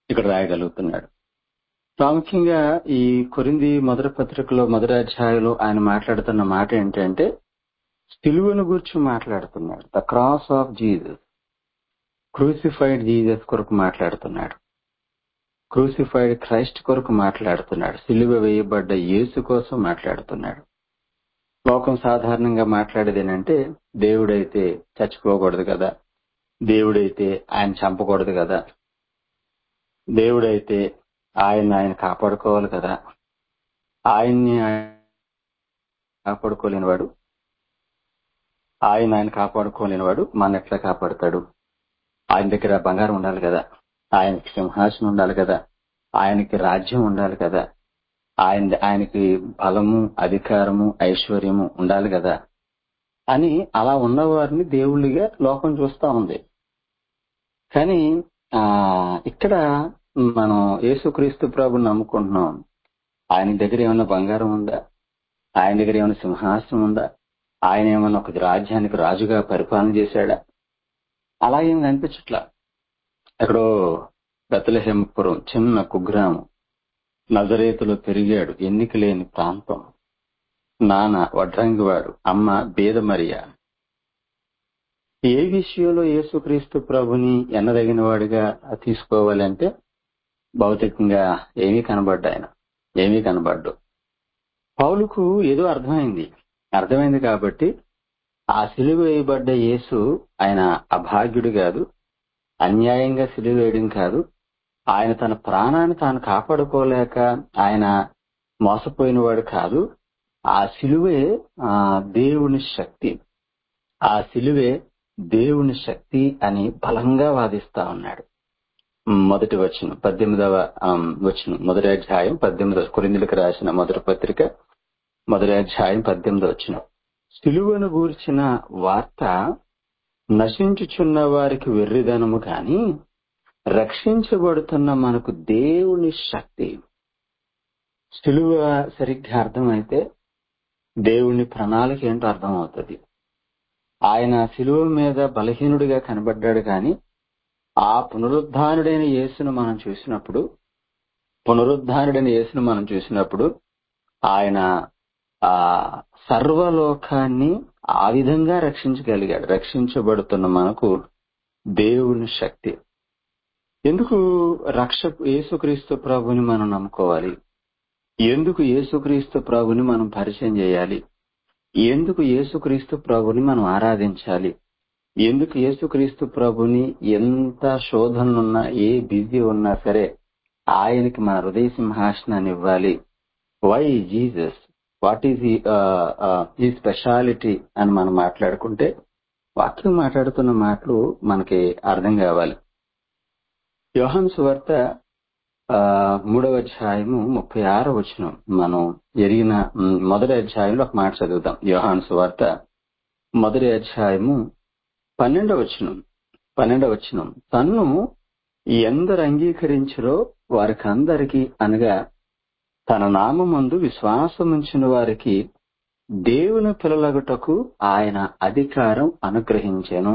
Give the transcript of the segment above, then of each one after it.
ఇక్కడ రాయగలుగుతున్నాడు ప్రాముఖ్యంగా ఈ కొరింది మొదటి పత్రికలో మొదటి అధ్యాయంలో ఆయన మాట్లాడుతున్న మాట ఏంటంటే సిలువను గురించి మాట్లాడుతున్నాడు the cross of Jesus crucified Jesus కొరకు మాట్లాడుతున్నాడు క్రూసిఫైడ్ క్రైస్ట్ కొరకు మాట్లాడుతున్నాడు సిలువ వేయబడ్డ యేసు కోసం మాట్లాడుతున్నాడు లోకం సాధారణంగా మాట్లాడేది ఏంటంటే దేవుడైతే చచ్చిపోకూడదు కదా దేవుడైతే ఆయన చంపకూడదు కదా దేవుడైతే ఆయన ఆయన కాపాడుకోవాలి కదా ఆయన్ని ఆయన కాపాడుకోలేనివాడు ఆయన ఆయన కాపాడుకోలేనివాడు మన ఎట్లా కాపాడుతాడు ఆయన దగ్గర బంగారం ఉండాలి కదా ఆయనకి సింహాసనం ఉండాలి కదా ఆయనకి రాజ్యం ఉండాలి కదా ఆయన ఆయనకి బలము అధికారము ఐశ్వర్యము ఉండాలి కదా అని అలా ఉన్నవారిని దేవుళ్ళుగా లోకం చూస్తా ఉంది కానీ ఆ ఇక్కడ మనం యేసుక్రీస్తు ప్రభుని నమ్ముకుంటున్నాం ఆయన దగ్గర ఏమైనా బంగారం ఉందా ఆయన దగ్గర ఏమైనా సింహాసనం ఉందా ఆయన ఏమైనా ఒక రాజ్యానికి రాజుగా పరిపాలన చేశాడా అలా ఏం కనిపించట్లా ఎక్కడో బెతలహేమపురం చిన్న కుగ్రామం నజరేతులో పెరిగాడు ఎన్నిక లేని ప్రాంతం నాన్న వడ్రంగివాడు అమ్మ బేదమరియా ఏ విషయంలో యేసుక్రీస్తు ప్రభుని ఎన్నదగిన వాడిగా తీసుకోవాలంటే భౌతికంగా ఏమీ కనబడ్డా ఆయన ఏమీ కనబడ్డు పౌలుకు ఏదో అర్థమైంది అర్థమైంది కాబట్టి ఆ సిలువ వేయబడ్డ యేసు ఆయన అభాగ్యుడు కాదు అన్యాయంగా సిలువ వేయడం కాదు ఆయన తన ప్రాణాన్ని తాను కాపాడుకోలేక ఆయన మోసపోయినవాడు కాదు ఆ సిలువే ఆ దేవుని శక్తి ఆ సిలువే దేవుని శక్తి అని బలంగా వాదిస్తా ఉన్నాడు మొదటి వచనం పద్దెనిమిదవ వచనం మొదటి అధ్యాయం పద్దెనిమిదవ కొరిందులకు రాసిన మొదటి పత్రిక మొదటి అధ్యాయం పద్దెనిమిదవ వచనం సిలువను గూర్చిన వార్త నశించుచున్న వారికి వెర్రిదనము కాని రక్షించబడుతున్న మనకు దేవుని శక్తి సిలువ సరిగ్గా అర్థమైతే దేవుని ప్రణాళిక ఏంటో అర్థమవుతుంది ఆయన సిలువ మీద బలహీనుడిగా కనబడ్డాడు కానీ ఆ పునరుద్ధానుడైన యేసును మనం చూసినప్పుడు పునరుద్ధానుడైన యేసును మనం చూసినప్పుడు ఆయన ఆ సర్వలోకాన్ని ఆ విధంగా రక్షించగలిగాడు రక్షించబడుతున్న మనకు దేవుని శక్తి ఎందుకు రక్ష యేసుక్రీస్తు ప్రభుని మనం నమ్ముకోవాలి ఎందుకు యేసుక్రీస్తు ప్రభుని మనం పరిచయం చేయాలి ఎందుకు యేసుక్రీస్తు ప్రభుని మనం ఆరాధించాలి ఎందుకు యేసుక్రీస్తు ప్రభుని ఎంత శోధనలున్నా ఏ బిజీ ఉన్నా సరే ఆయనకి మన హృదయ సింహాసనాన్ని ఇవ్వాలి వై జీసస్ వాట్ ఈజ్ ఈ స్పెషాలిటీ అని మనం మాట్లాడుకుంటే వాక్యం మాట్లాడుతున్న మాటలు మనకి అర్థం కావాలి యోహన్ సువార్త మూడవ అధ్యాయము ముప్పై ఆరో వచనం మనం ఎరిగిన మొదటి అధ్యాయంలో ఒక మాట చదువుతాం యోహాన్ సువార్త మొదటి అధ్యాయము పన్నెండవ వచనం పన్నెండవ వచనం తన్ను ఎందరు అంగీకరించరో వారికి అందరికీ అనగా తన నామందు విశ్వాసముంచిన వారికి దేవుని పిల్లలగుటకు ఆయన అధికారం అనుగ్రహించెను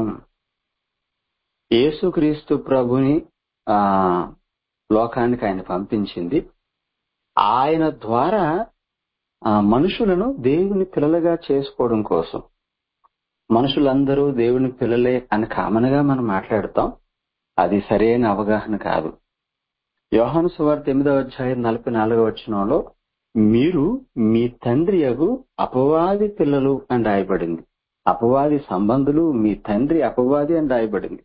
యేసుక్రీస్తు ప్రభుని ఆ లోకానికి ఆయన పంపించింది ఆయన ద్వారా మనుషులను దేవుని పిల్లలుగా చేసుకోవడం కోసం మనుషులందరూ దేవుని పిల్లలే అని కామన్ గా మనం మాట్లాడతాం అది సరైన అవగాహన కాదు యోహాను సువార్త ఎనిమిదవ అధ్యాయం నలభై నాలుగవ వచనంలో మీరు మీ తండ్రి అగు అపవాది పిల్లలు అని రాయబడింది అపవాది సంబంధులు మీ తండ్రి అపవాది అని రాయబడింది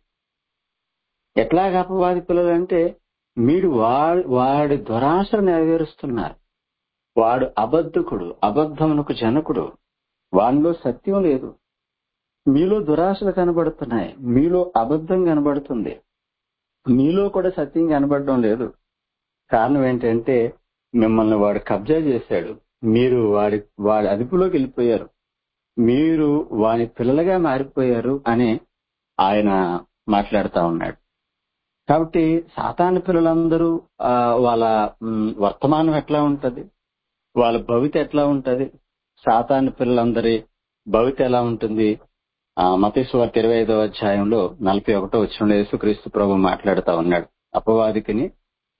ఎట్లాగ అపవాది పిల్లలు అంటే మీరు వాడి వాడి దురాశను నెరవేరుస్తున్నారు వాడు అబద్ధకుడు అబద్ధమునకు జనకుడు వానిలో సత్యం లేదు మీలో దురాశలు కనబడుతున్నాయి మీలో అబద్ధం కనబడుతుంది మీలో కూడా సత్యం కనబడడం లేదు కారణం ఏంటంటే మిమ్మల్ని వాడు కబ్జా చేశాడు మీరు వాడి వాడి అదుపులోకి వెళ్ళిపోయారు మీరు వాని పిల్లలుగా మారిపోయారు అని ఆయన మాట్లాడుతా ఉన్నాడు కాబట్టి సాతాను పిల్లలందరూ వాళ్ళ వర్తమానం ఎట్లా ఉంటది వాళ్ళ భవిత ఎట్లా ఉంటది సాతాను పిల్లలందరి భవిత ఎలా ఉంటుంది మతేశ్వార్త ఇరవై ఐదవ అధ్యాయంలో నలభై ఒకటో వచ్చిన యేసుక్రీస్తు ప్రభు మాట్లాడుతా ఉన్నాడు అపవాదికిని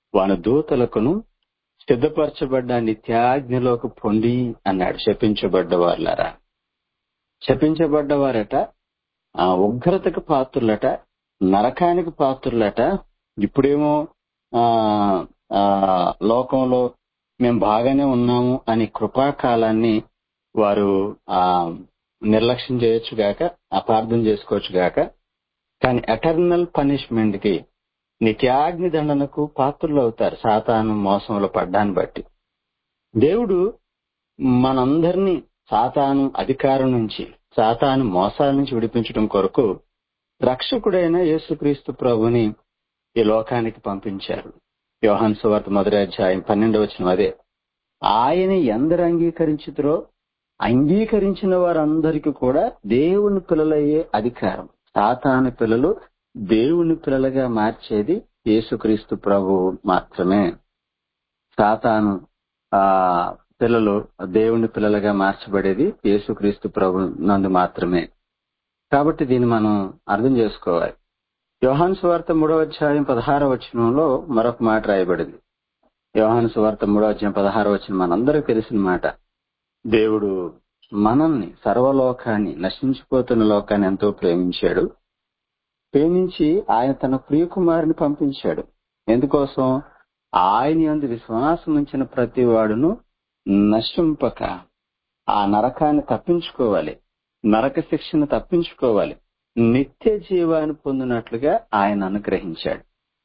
వాని దూతలకును సిద్ధపరచబడ్డ నిత్యాగ్నిలోకి పొండి అన్నాడు శపించబడ్డ వాళ్ళరా శపించబడ్డవారట ఆ ఉగ్రతకు పాత్రులట నరకానికి పాత్రులట ఇప్పుడేమో ఆ ఆ లోకంలో మేము బాగానే ఉన్నాము అని కృపాకాలాన్ని వారు ఆ నిర్లక్ష్యం చేయొచ్చు గాక అపార్థం చేసుకోవచ్చు గాక కానీ ఎటర్నల్ పనిష్మెంట్ కి నిత్యాగ్ని దండనకు పాత్రులు అవుతారు సాతాను మోసంలో పడ్డాన్ని బట్టి దేవుడు మనందరినీ సాతాను అధికారం నుంచి సాతాను మోసాల నుంచి విడిపించడం కొరకు రక్షకుడైన యేసుక్రీస్తు ప్రభుని ఈ లోకానికి పంపించారు యోహాన్ సువార్త మొదటి అధ్యాయం పన్నెండవ వచనం అదే ఆయన ఎందరు అంగీకరించుతురో అంగీకరించిన వారందరికీ కూడా దేవుని పిల్లలయ్యే అధికారం సాతాను పిల్లలు దేవుని పిల్లలుగా మార్చేది యేసుక్రీస్తు ప్రభు మాత్రమే సాతాను ఆ పిల్లలు దేవుని పిల్లలుగా మార్చబడేది యేసుక్రీస్తు ప్రభు నందు మాత్రమే కాబట్టి దీన్ని మనం అర్థం చేసుకోవాలి యోహాన్ సువార్త మూడవ అధ్యాయం పదహార వచనంలో మరొక మాట రాయబడింది యోహాన్ సువార్త మూడవ అధ్యాయం పదహార వచనం మనందరికీ తెలిసిన మాట దేవుడు మనల్ని సర్వలోకాన్ని నశించిపోతున్న లోకాన్ని ఎంతో ప్రేమించాడు ప్రేమించి ఆయన తన ప్రియకుమారుని పంపించాడు ఎందుకోసం ఆయన యందు విశ్వాసం ఉంచిన ప్రతి వాడును నశింపక ఆ నరకాన్ని తప్పించుకోవాలి నరక శిక్షను తప్పించుకోవాలి నిత్య జీవాన్ని పొందినట్లుగా ఆయన అనుగ్రహించాడు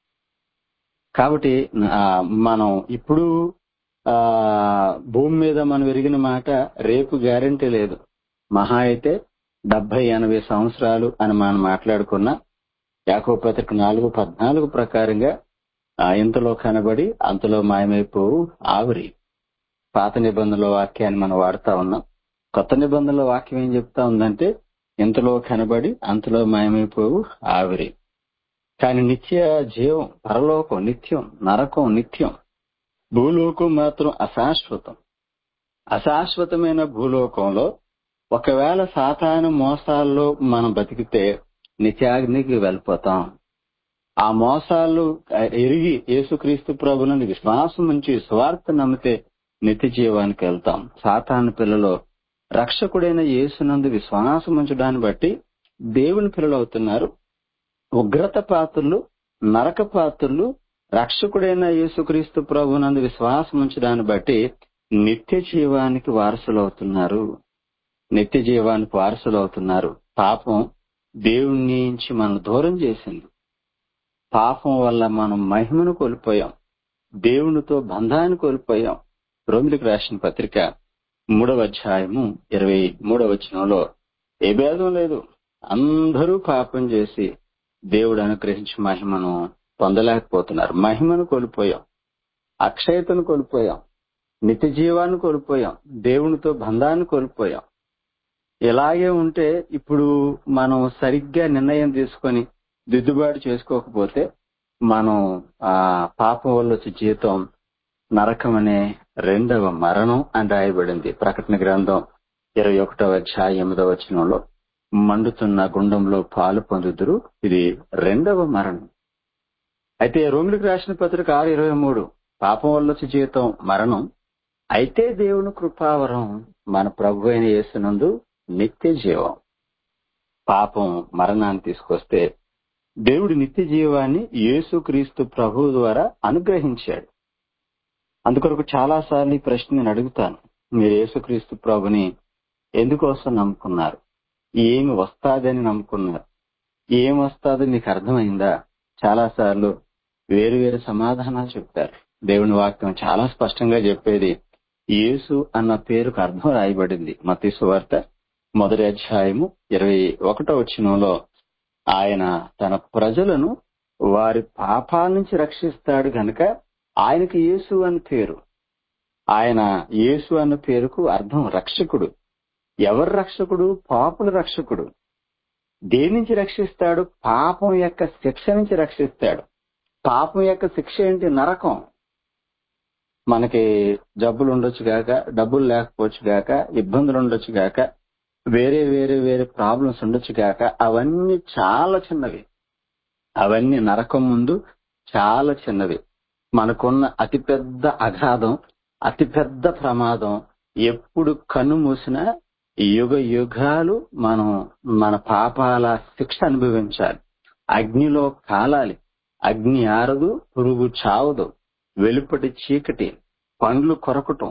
కాబట్టి ఆ, మనం ఇప్పుడు ఆ భూమి మీద మనం ఎరిగిన మాట రేపు గ్యారంటీ లేదు మహా అయితే డెబ్బై ఎనభై సంవత్సరాలు అని మనం మాట్లాడుకున్న యాకో పత్రిక నాలుగు పద్నాలుగు ప్రకారంగా ఆ, ఇంతలో కనబడి అంతలో మాయమైపోవు ఆవిరి పాత నిబంధనల వాక్యాన్ని మనం వాడుతా ఉన్నాం కొత్త నిబంధనల వాక్యం ఏం చెప్తా ఉందంటే ఇంతలో కనబడి అంతలో మాయమైపోవు ఆవిరి కానీ నిత్య జీవం పరలోకం నిత్యం నరకం నిత్యం భూలోకం మాత్రం అశాశ్వతం అశాశ్వతమైన భూలోకంలో ఒకవేళ సాతాను మోసాల్లో మనం బతికితే నిత్యాగ్నికి వెళ్ళిపోతాం ఆ మోసాలు ఎరిగి యేసుక్రీస్తు ప్రభునందు విశ్వాసం ఉంచి స్వార్థ నమ్మితే నిత్య జీవానికి వెళ్తాం సాతాను పిల్లలు రక్షకుడైన యేసునందు విశ్వాసం ఉంచడాన్ని బట్టి దేవుని పిల్లలు అవుతున్నారు ఉగ్రత పాత్రలు నరక పాత్రలు రక్షకుడైన యేసుక్రీస్తు ప్రభునందు విశ్వాసం ఉంచడాన్ని బట్టి నిత్య జీవానికి వారసులు అవుతున్నారు నిత్య జీవానికి వారసులు అవుతున్నారు పాపం దేవుని నుంచి మనం దూరం చేసింది పాపం వల్ల మనం మహిమను కోల్పోయాం దేవునితో బంధాన్ని కోల్పోయాం రోమిలికి రాసిన పత్రిక మూడవ అధ్యాయము ఇరవై మూడవ వచనంలో ఏ భేదం లేదు అందరూ పాపం చేసి దేవుడు అనుగ్రహించి మహిమను పొందలేకపోతున్నారు మహిమను కోల్పోయాం అక్షయతను కోల్పోయాం నిత్య జీవాన్ని కోల్పోయాం దేవునితో బంధాన్ని కోల్పోయాం ఇలాగే ఉంటే ఇప్పుడు మనం సరిగ్గా నిర్ణయం తీసుకొని దిద్దుబాటు చేసుకోకపోతే మనం ఆ పాపం వల్ల వచ్చే జీతం నరకం అనే రెండవ మరణం అని రాయబడింది ప్రకటన గ్రంథం ఇరవై ఒకటవ అధ్యాయం ఎనిమిదవ వచనంలో మండుతున్న గుండంలో పాలు పొందుదురు ఇది రెండవ మరణం అయితే రోమిలికి రాసిన పత్రిక ఆరు ఇరవై మూడు పాపం వల్ల వచ్చే జీవితం మరణం అయితే దేవుని కృపావరం మన ప్రభు అయిన యేసునందు నిత్య జీవం పాపం మరణాన్ని తీసుకొస్తే దేవుడు నిత్య జీవాన్ని యేసుక్రీస్తు ప్రభు ద్వారా అనుగ్రహించాడు అందుకొరకు చాలా సార్లు ఈ ప్రశ్న నేను అడుగుతాను మీరు యేసుక్రీస్తు ప్రభుని ఎందుకోసం నమ్ముకున్నారు ఏమి వస్తాదని నమ్ముకున్నారు ఏం వస్తాదో మీకు అర్థమైందా చాలా సార్లు వేరు వేరు సమాధానాలు చెప్తారు దేవుని వాక్యం చాలా స్పష్టంగా చెప్పేది యేసు అన్న పేరుకు అర్థం రాయబడింది మతీ సువార్త మొదటి అధ్యాయము ఇరవై ఒకటో వచ్చినంలో ఆయన తన ప్రజలను వారి పాపాల నుంచి రక్షిస్తాడు గనక ఆయనకి యేసు అని పేరు ఆయన యేసు అన్న పేరుకు అర్థం రక్షకుడు ఎవరు రక్షకుడు పాపుల రక్షకుడు దేని నుంచి రక్షిస్తాడు పాపం యొక్క శిక్ష నుంచి రక్షిస్తాడు పాపం యొక్క శిక్ష ఏంటి నరకం మనకి జబ్బులు ఉండొచ్చు గాక డబ్బులు లేకపోవచ్చు గాక ఇబ్బందులు ఉండొచ్చు గాక వేరే వేరే వేరే ప్రాబ్లమ్స్ ఉండొచ్చు గాక అవన్నీ చాలా చిన్నవి అవన్నీ నరకం ముందు చాలా చిన్నవి మనకున్న అతిపెద్ద అగాధం అతిపెద్ద ప్రమాదం ఎప్పుడు కన్ను మూసినా యుగ యుగాలు మనం మన పాపాల శిక్ష అనుభవించాలి అగ్నిలో కాలాలి అగ్ని ఆరదు పురుగు చావదు వెలుపటి చీకటి పండ్లు కొరకటం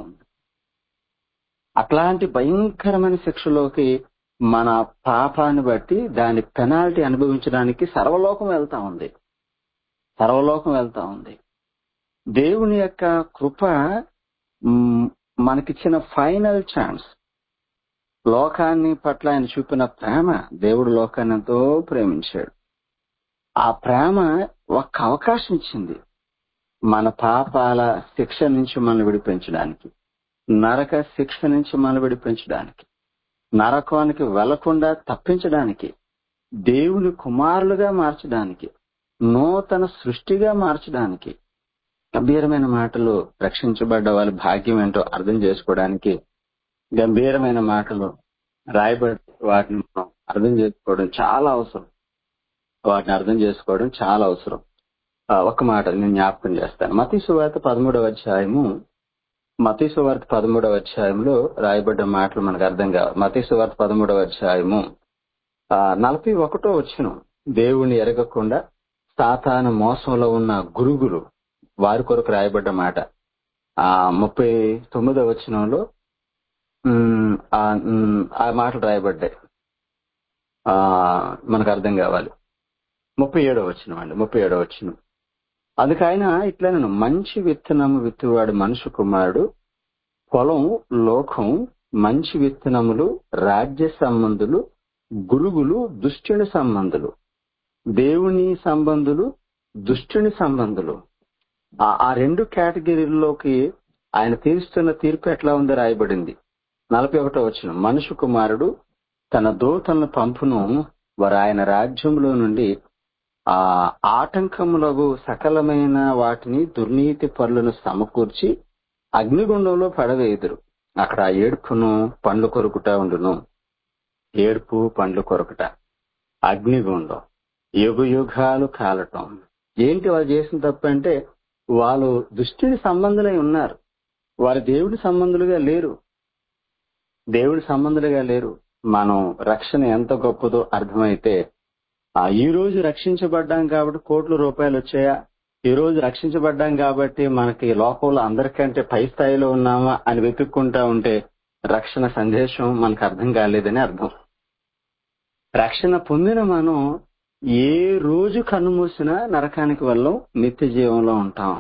అట్లాంటి భయంకరమైన శిక్షలోకి మన పాపాన్ని బట్టి దాని పెనాల్టీ అనుభవించడానికి సర్వలోకం వెళ్తా ఉంది సర్వలోకం వెళ్తా ఉంది దేవుని యొక్క కృప మ్, మనకిచ్చిన ఫైనల్ ఛాన్స్ లోకాన్ని పట్ల ఆయన చూపిన ప్రేమ దేవుడు లోకాన్ని ఎంతో ప్రేమించాడు ఆ ప్రేమ ఒక్క అవకాశం ఇచ్చింది మన పాపాల శిక్ష నుంచి మనం విడిపించడానికి నరక శిక్ష నుంచి మనం విడిపించడానికి నరకానికి వెళ్లకుండా తప్పించడానికి దేవుని కుమారులుగా మార్చడానికి నూతన సృష్టిగా మార్చడానికి గంభీరమైన మాటలు రక్షించబడ్డ వాళ్ళ భాగ్యం ఏంటో అర్థం చేసుకోవడానికి గంభీరమైన మాటలు రాయబడి వాటిని మనం అర్థం చేసుకోవడం చాలా అవసరం వాటిని అర్థం చేసుకోవడం చాలా అవసరం ఆ, ఒక మాట నేను జ్ఞాపకం చేస్తాను మతీ సువార్త పదమూడవ అధ్యాయము మతీ సువార్త పదమూడవ అధ్యాయంలో రాయబడ్డ మాటలు మనకు అర్థం కావాలి మతీ సువార్త పదమూడవ అధ్యాయము ఆ, నలభై ఒకటో వచ్చిన దేవుణ్ణి ఎరగకుండా సాతాను మోసంలో ఉన్న గురుగులు వారి కొరకు రాయబడ్డ మాట ఆ ముప్పై తొమ్మిదవ వచనంలో ఉమ్, ఆ ఉమ్, ఆ మాటలు రాయబడ్డాయి ఆ మనకు అర్థం కావాలి ముప్పై ఏడో వచ్చిన అండి ముప్పై ఏడో వచ్చిన అందుకైన ఇట్లా నేను మంచి విత్తనము విత్తువాడు మనుషు కుమారుడు పొలం లోకం మంచి విత్తనములు రాజ్య సంబంధులు గురుగులు దుష్టుని సంబంధులు దేవుని సంబంధులు దుష్టుని సంబంధులు ఆ ఆ రెండు కేటగిరీల్లోకి ఆయన తీరుస్తున్న తీర్పు ఎట్లా ఉందో రాయబడింది నలభై ఒకటో వచ్చిన మనుషు కుమారుడు తన దూతలను పంపును వారు ఆయన రాజ్యంలో నుండి ఆ ఆటంకములకు సకలమైన వాటిని దుర్నీతి పనులను సమకూర్చి అగ్నిగుండంలో పడవేయుదురు అక్కడ ఆ ఏడుపును పండ్లు కొరుకుట ఉండును ఏడుపు పండ్లు కొరకట అగ్నిగుండం యుగ యుగాలు కాలటం ఏంటి వాళ్ళు చేసిన తప్పు అంటే వాళ్ళు దుష్టిని సంబంధులై ఉన్నారు వారు దేవుడి సంబంధులుగా లేరు దేవుడి సంబంధులుగా లేరు మనం రక్షణ ఎంత గొప్పదో అర్థమైతే ఆ ఈ రోజు రక్షించబడ్డాం కాబట్టి కోట్ల రూపాయలు వచ్చాయా ఈ రోజు రక్షించబడ్డాం కాబట్టి మనకి లోకంలో అందరికంటే పై స్థాయిలో ఉన్నామా అని వెతుక్కుంటా ఉంటే రక్షణ సందేశం మనకు అర్థం కాలేదని అర్థం రక్షణ పొందిన మనం ఏ రోజు కన్నుమూసినా నరకానికి వెళ్ళం నిత్య జీవంలో ఉంటాం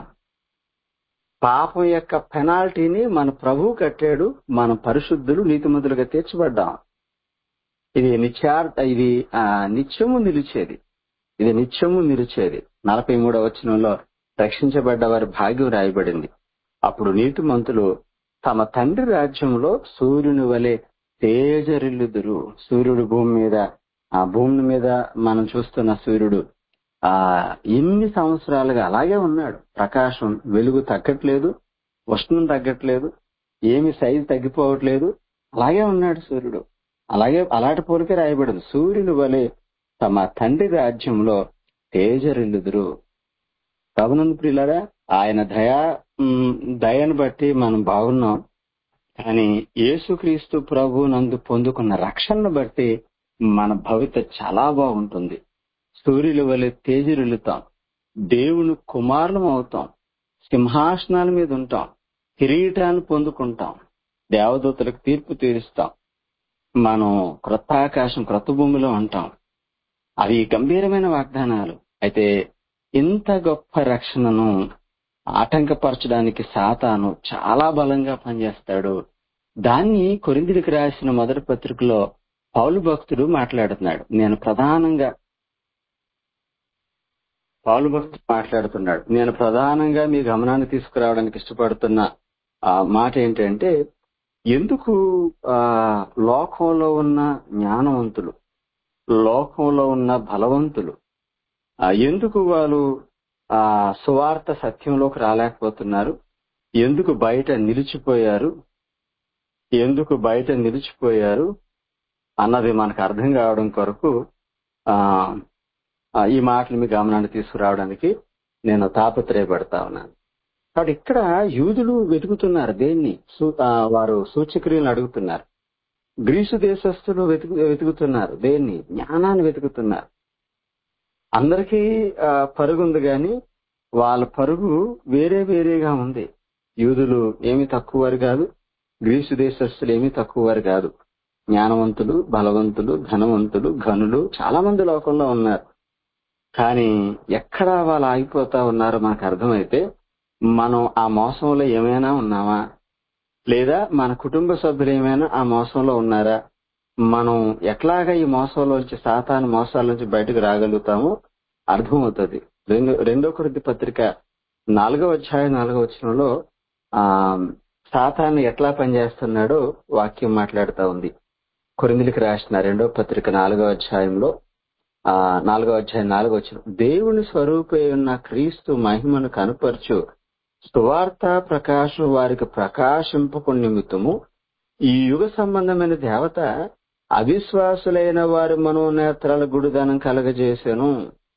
పాపం యొక్క పెనాల్టీని మన ప్రభువు కట్టాడు మన పరిశుద్ధులు నీతిమంతులుగా తీర్చబడ్డాం ఇది నిత్యార్థ ఇది ఆ, నిత్యము నిలిచేది ఇది నిత్యము నిలిచేది నలభై మూడవ వచనంలో రక్షించబడ్డ వారి భాగ్యం రాయబడింది అప్పుడు నీతిమంతులు తమ తండ్రి రాజ్యంలో సూర్యుని వలె తేజరిల్లుదురు సూర్యుడు భూమి మీద ఆ భూమి మీద మనం చూస్తున్న సూర్యుడు ఆ ఎన్ని సంవత్సరాలుగా అలాగే ఉన్నాడు ప్రకాశం వెలుగు తగ్గట్లేదు ఉష్ణం తగ్గట్లేదు ఏమి సైజు తగ్గిపోవట్లేదు అలాగే ఉన్నాడు సూర్యుడు అలాగే అలాంటి పోలికే రాయబడింది సూర్యుని వలె తమ తండ్రి రాజ్యంలో తేజరిల్లుదురు ప్రభునందు ప్రియులారా ఆయన దయా ఉమ్, దయను బట్టి మనం బాగున్నాం కానీ యేసుక్రీస్తు ప్రభు నందు పొందుకున్న రక్షణను బట్టి మన భవిత చాలా బాగుంటుంది సూర్యుల వలె తేజరిల్లుతాం దేవుని కుమారులం అవుతాం సింహాసనాల మీద ఉంటాం కిరీటాన్ని పొందుకుంటాం దేవదూతలకు తీర్పు తీరుస్తాం మనం క్రొత్త ఆకాశం క్రొత్త భూమిలో ఉంటాం అవి గంభీరమైన వాగ్దానాలు అయితే ఇంత గొప్ప రక్షణను ఆటంకపరచడానికి సాతాను చాలా బలంగా పనిచేస్తాడు దాన్ని కొరిందుడికి రాసిన మొదటి పత్రికలో పౌలు భక్తుడు మాట్లాడుతున్నాడు నేను ప్రధానంగా పౌలు భక్తుడు మాట్లాడుతున్నాడు నేను ప్రధానంగా మీ గమనాన్ని తీసుకురావడానికి ఇష్టపడుతున్న ఆ మాట ఏంటంటే ఎందుకు ఆ లోకంలో ఉన్న జ్ఞానవంతులు లోకంలో ఉన్న బలవంతులు ఆ, ఎందుకు వాళ్ళు ఆ సువార్త సత్యంలోకి రాలేకపోతున్నారు ఎందుకు బయట నిలిచిపోయారు ఎందుకు బయట నిలిచిపోయారు అన్నది మనకు అర్థం కావడం కొరకు ఆ ఆ, ఈ మాటలు మీ గమనాన్ని తీసుకురావడానికి నేను తాపత్రయపడతా ఉన్నాను కాబట్టి ఇక్కడ యూదులు వెతుకుతున్నారు దేన్ని సూ- ఆ, వారు సూచక్రియలను అడుగుతున్నారు గ్రీసు దేశస్తులు వెతుకు వెతుకుతున్నారు దేన్ని జ్ఞానాన్ని వెతుకుతున్నారు అందరికీ ఆ, పరుగు ఉంది కానీ వాళ్ళ పరుగు వేరే వేరేగా ఉంది యూదులు ఏమి తక్కువ వారు కాదు గ్రీసు దేశస్తులు ఏమి తక్కువ వారు కాదు జ్ఞానవంతులు బలవంతులు ధనవంతులు ఘనులు చాలా మంది లోకంలో ఉన్నారు కానీ ఎక్కడ వాళ్ళు ఆగిపోతా ఉన్నారో మనకు అర్థమైతే మనం ఆ మోసంలో ఏమైనా ఉన్నామా లేదా మన కుటుంబ సభ్యులు ఏమైనా ఆ మోసంలో ఉన్నారా మనం ఎట్లాగా ఈ మోసంలోంచి సాతాను మోసాల నుంచి బయటకు రాగలుగుతామో అర్థమవుతుంది రెండో రెండో కొరింథీ పత్రిక నాలుగో అధ్యాయం నాలుగో వచనంలో ఆ సాతాను ఎట్లా పనిచేస్తున్నాడో వాక్యం మాట్లాడుతా ఉంది కొరిందులకి రాసిన రెండో పత్రిక నాలుగో అధ్యాయంలో ఆ నాలుగో అధ్యాయం నాలుగో వచ్చిన దేవుని స్వరూపే ఉన్న క్రీస్తు మహిమను కనుపరచు సువార్త ప్రకాశం వారికి ప్రకాశింపకు నిమిత్తము ఈ యుగ సంబంధమైన దేవత అవిశ్వాసులైన వారి మనోనేత్రాల గుడిదనం కలగజేశాను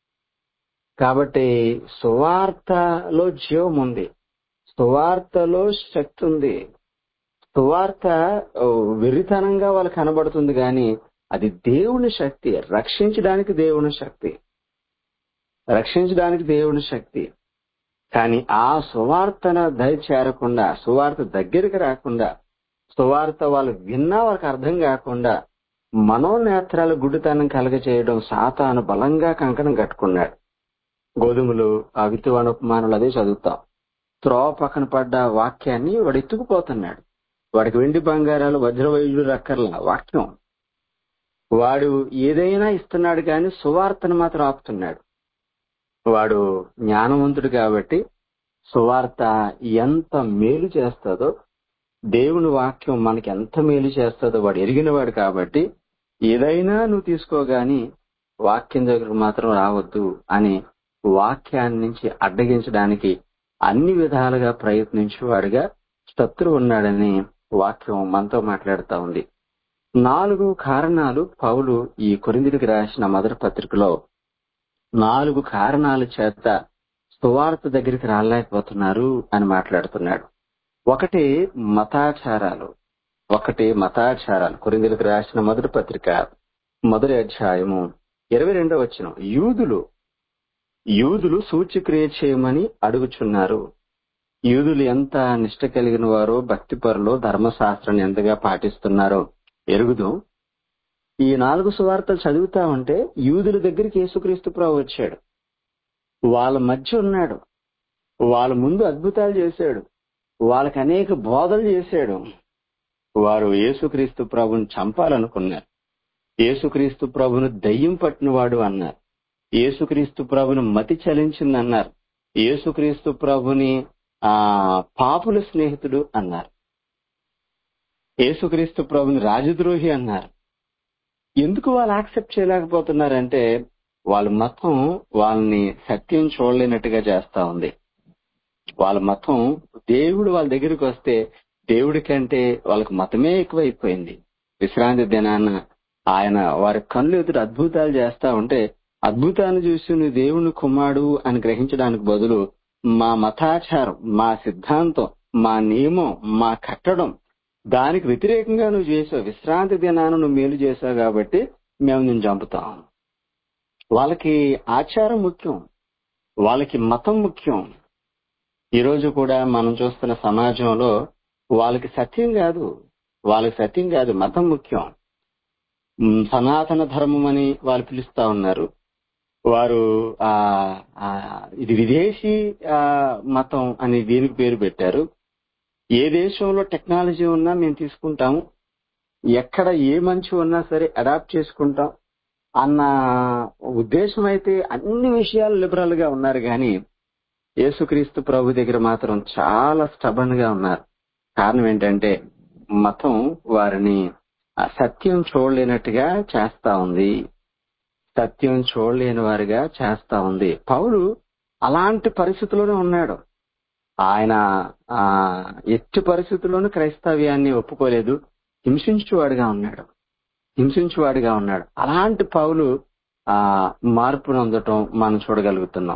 కాబట్టి సువార్తలో జీవం ఉంది సువార్తలో శక్తి ఉంది సువార్త ఓ, వెర్రితనంగా వాళ్ళకి కనబడుతుంది కానీ అది దేవుని శక్తి రక్షించడానికి దేవుని శక్తి రక్షించడానికి దేవుని శక్తి కానీ ఆ సువార్తన దయ చేరకుండా సువార్త దగ్గరికి రాకుండా సువార్త వాళ్ళు విన్నా వాళ్ళకి అర్థం కాకుండా మనోనేత్రాల గుడితనం కలగజేయడం సాతాను బలంగా కంకణం కట్టుకున్నాడు గోధుమలు ఆ విత్తువాన ఉపమానాలు అదే చదువుతాం త్రోవ పక్కన పడ్డ వాక్యాన్ని వాడు ఎత్తుకుపోతున్నాడు వాడికి వెండి బంగారాలు వజ్రవైద్యుడు రక్కర్ల వాక్యం వాడు ఏదైనా ఇస్తున్నాడు కానీ సువార్తను మాత్రం ఆపుతున్నాడు వాడు జ్ఞానవంతుడు కాబట్టి సువార్త ఎంత మేలు చేస్తుందో దేవుని వాక్యం మనకి ఎంత మేలు చేస్తుందో వాడు ఎరిగినవాడు కాబట్టి ఏదైనా నువ్వు తీసుకోగాని వాక్యం దగ్గరకు మాత్రం రావద్దు అని వాక్యాన్ని నుంచి అడ్డగించడానికి అన్ని విధాలుగా ప్రయత్నించేవాడుగా శత్రువు ఉన్నాడని వాక్యం మనతో మాట్లాడుతా ఉంది నాలుగు కారణాలు పౌలు ఈ కొరిందుడికి రాసిన మొదటి పత్రికలో నాలుగు కారణాల చేత సువార్త దగ్గరికి రాలేకపోతున్నారు అని మాట్లాడుతున్నాడు ఒకటి మతాచారాలు ఒకటి మతాచారాలు కొరిందులకు రాసిన మొదటి పత్రిక మొదటి అధ్యాయము ఇరవై రెండో వచ్చిన యూదులు యూదులు సూచిక్రియ చేయమని అడుగుచున్నారు యూదులు ఎంత నిష్ట కలిగిన వారో భక్తిపరులో ధర్మశాస్త్రాన్ని ఎంతగా పాటిస్తున్నారో ఎరుగుదు ఈ నాలుగు సువార్తలు చదువుతా ఉంటే యూదుల దగ్గరికి యేసుక్రీస్తు ప్రభు వచ్చాడు వాళ్ళ మధ్య ఉన్నాడు వాళ్ళ ముందు అద్భుతాలు చేశాడు వాళ్ళకి అనేక బోధలు చేశాడు వారు యేసుక్రీస్తు ప్రభుని చంపాలనుకున్నారు యేసుక్రీస్తు ప్రభును దయ్యం పట్టినవాడు అన్నారు యేసుక్రీస్తు ప్రభుని మతి చలించిందన్నారు యేసుక్రీస్తు ప్రభుని ఆ పాపుల స్నేహితుడు అన్నారు యేసుక్రీస్తు ప్రభుని రాజద్రోహి అన్నారు ఎందుకు వాళ్ళు యాక్సెప్ట్ చేయలేకపోతున్నారంటే వాళ్ళ మతం వాళ్ళని సత్యం చూడలేనట్టుగా చేస్తా ఉంది వాళ్ళ మతం దేవుడు వాళ్ళ దగ్గరికి వస్తే దేవుడి కంటే వాళ్ళకి మతమే ఎక్కువైపోయింది విశ్రాంతి దినాన ఆయన వారి కళ్ళు ఎదురు అద్భుతాలు చేస్తా ఉంటే అద్భుతాన్ని చూసి నువ్వు దేవుని కుమారుడు అని గ్రహించడానికి బదులు మా మతాచారం మా సిద్ధాంతం మా నియమం మా కట్టడం దానికి వ్యతిరేకంగా నువ్వు చేసావు విశ్రాంతి దినాన నువ్వు మేలు చేసావు కాబట్టి మేము నేను చంపుతాం వాళ్ళకి ఆచారం ముఖ్యం వాళ్ళకి మతం ముఖ్యం ఈ రోజు కూడా మనం చూస్తున్న సమాజంలో వాళ్ళకి సత్యం కాదు వాళ్ళకి సత్యం కాదు మతం ముఖ్యం ఉమ్, సనాతన ధర్మం అని వాళ్ళు పిలుస్తా ఉన్నారు వారు ఆ ఆ, ఇది విదేశీ ఆ, మతం అని దీనికి పేరు పెట్టారు ఏ దేశంలో టెక్నాలజీ ఉన్నా మేము తీసుకుంటాము ఎక్కడ ఏ మంచి ఉన్నా సరే అడాప్ట్ చేసుకుంటాం అన్న ఉద్దేశం అయితే అన్ని విషయాలు లిబరల్ గా ఉన్నారు కానీ యేసుక్రీస్తు ప్రభు దగ్గర మాత్రం చాలా స్టబన్ గా ఉన్నారు కారణం ఏంటంటే మతం వారిని ఆ సత్యం చూడలేనట్టుగా చేస్తా ఉంది సత్యం చూడలేని వారిగా చేస్తా ఉంది పౌలు అలాంటి పరిస్థితిలోనే ఉన్నాడు ఆయన ఆ ఎట్టి పరిస్థితుల్లోనూ క్రైస్తవ్యాన్ని ఒప్పుకోలేదు హింసించువాడుగా ఉన్నాడు హింసించువాడిగా ఉన్నాడు అలాంటి పౌలు ఆ మార్పు నొందటం మనం చూడగలుగుతున్నాం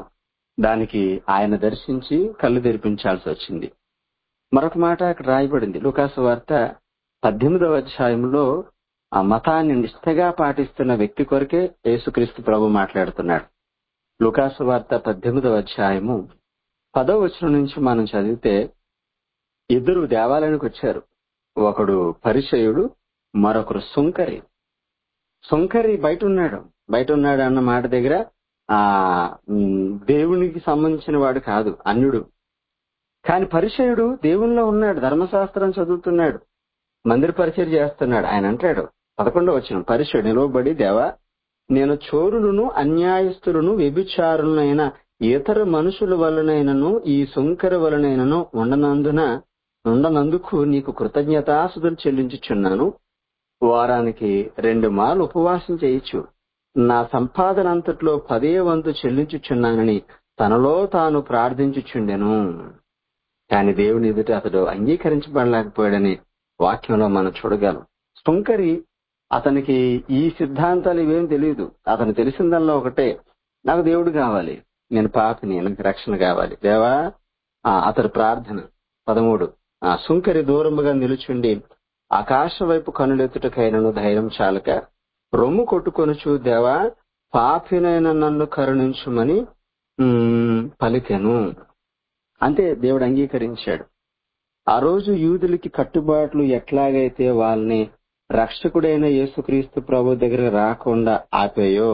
దానికి ఆయన దర్శించి కళ్ళు తెరిపించాల్సి వచ్చింది మరొక మాట అక్కడ రాయబడింది లుకాసు వార్త పద్దెనిమిదవ అధ్యాయంలో ఆ మతాన్ని నిష్ఠగా పాటిస్తున్న వ్యక్తి కొరకే యేసుక్రీస్తు ప్రభు మాట్లాడుతున్నాడు లుకాసు వార్త పద్దెనిమిదవ అధ్యాయము పదో వచనం నుంచి మనం చదివితే ఇద్దరు దేవాలయానికి వచ్చారు ఒకడు పరిచయుడు మరొకరు సుంకరి సుంకరి బయట ఉన్నాడు బయట ఉన్నాడు అన్న మాట దగ్గర ఆ ఉమ్, దేవునికి సంబంధించిన వాడు కాదు అన్యుడు కాని పరిచయుడు దేవునిలో ఉన్నాడు ధర్మశాస్త్రం చదువుతున్నాడు మందిర పరిచయం చేస్తున్నాడు ఆయన అంటాడు పదకొండో వచ్చిన పరిచయుడు నిలవబడి దేవా నేను చోరులను అన్యాయస్తులను వ్యభిచారులనైన ఇతర మనుషుల వలనైనను ఈ సుంకర వలనైనను ఉండనందున ఉండనందుకు నీకు కృతజ్ఞతాసుదులు చెల్లించుచున్నాను వారానికి రెండు మార్లు ఉపవాసం చేయొచ్చు నా సంపాదన అంతట్లో పదే వంతు చెల్లించుచున్నానని తనలో తాను ప్రార్థించుచుండెను కాని దేవుని ఎదుట అతడు అంగీకరించబడలేకపోయాడని వాక్యంలో మనం చూడగలం సుంకరి అతనికి ఈ సిద్ధాంతాలు ఇవేం తెలియదు అతను తెలిసిందల్లా ఒకటే నాకు దేవుడు కావాలి నేను పాపిని నాకు రక్షణ కావాలి దేవా ఆ, అతడు ప్రార్థన పదమూడు ఆ సుంకరి దూరముగా నిలుచుండి ఆకాశ వైపు కనులెత్తుటకైనను ధైర్యం చాలక రొమ్ము కొట్టుకొనుచు దేవా పాపినైన నన్ను కరుణించుమని ఉమ్, పలికెను అంతే దేవుడు అంగీకరించాడు ఆ రోజు యూదులకి కట్టుబాట్లు ఎట్లాగైతే వాళ్ళని రక్షకుడైన యేసుక్రీస్తు ప్రభు దగ్గర రాకుండా ఆపేయో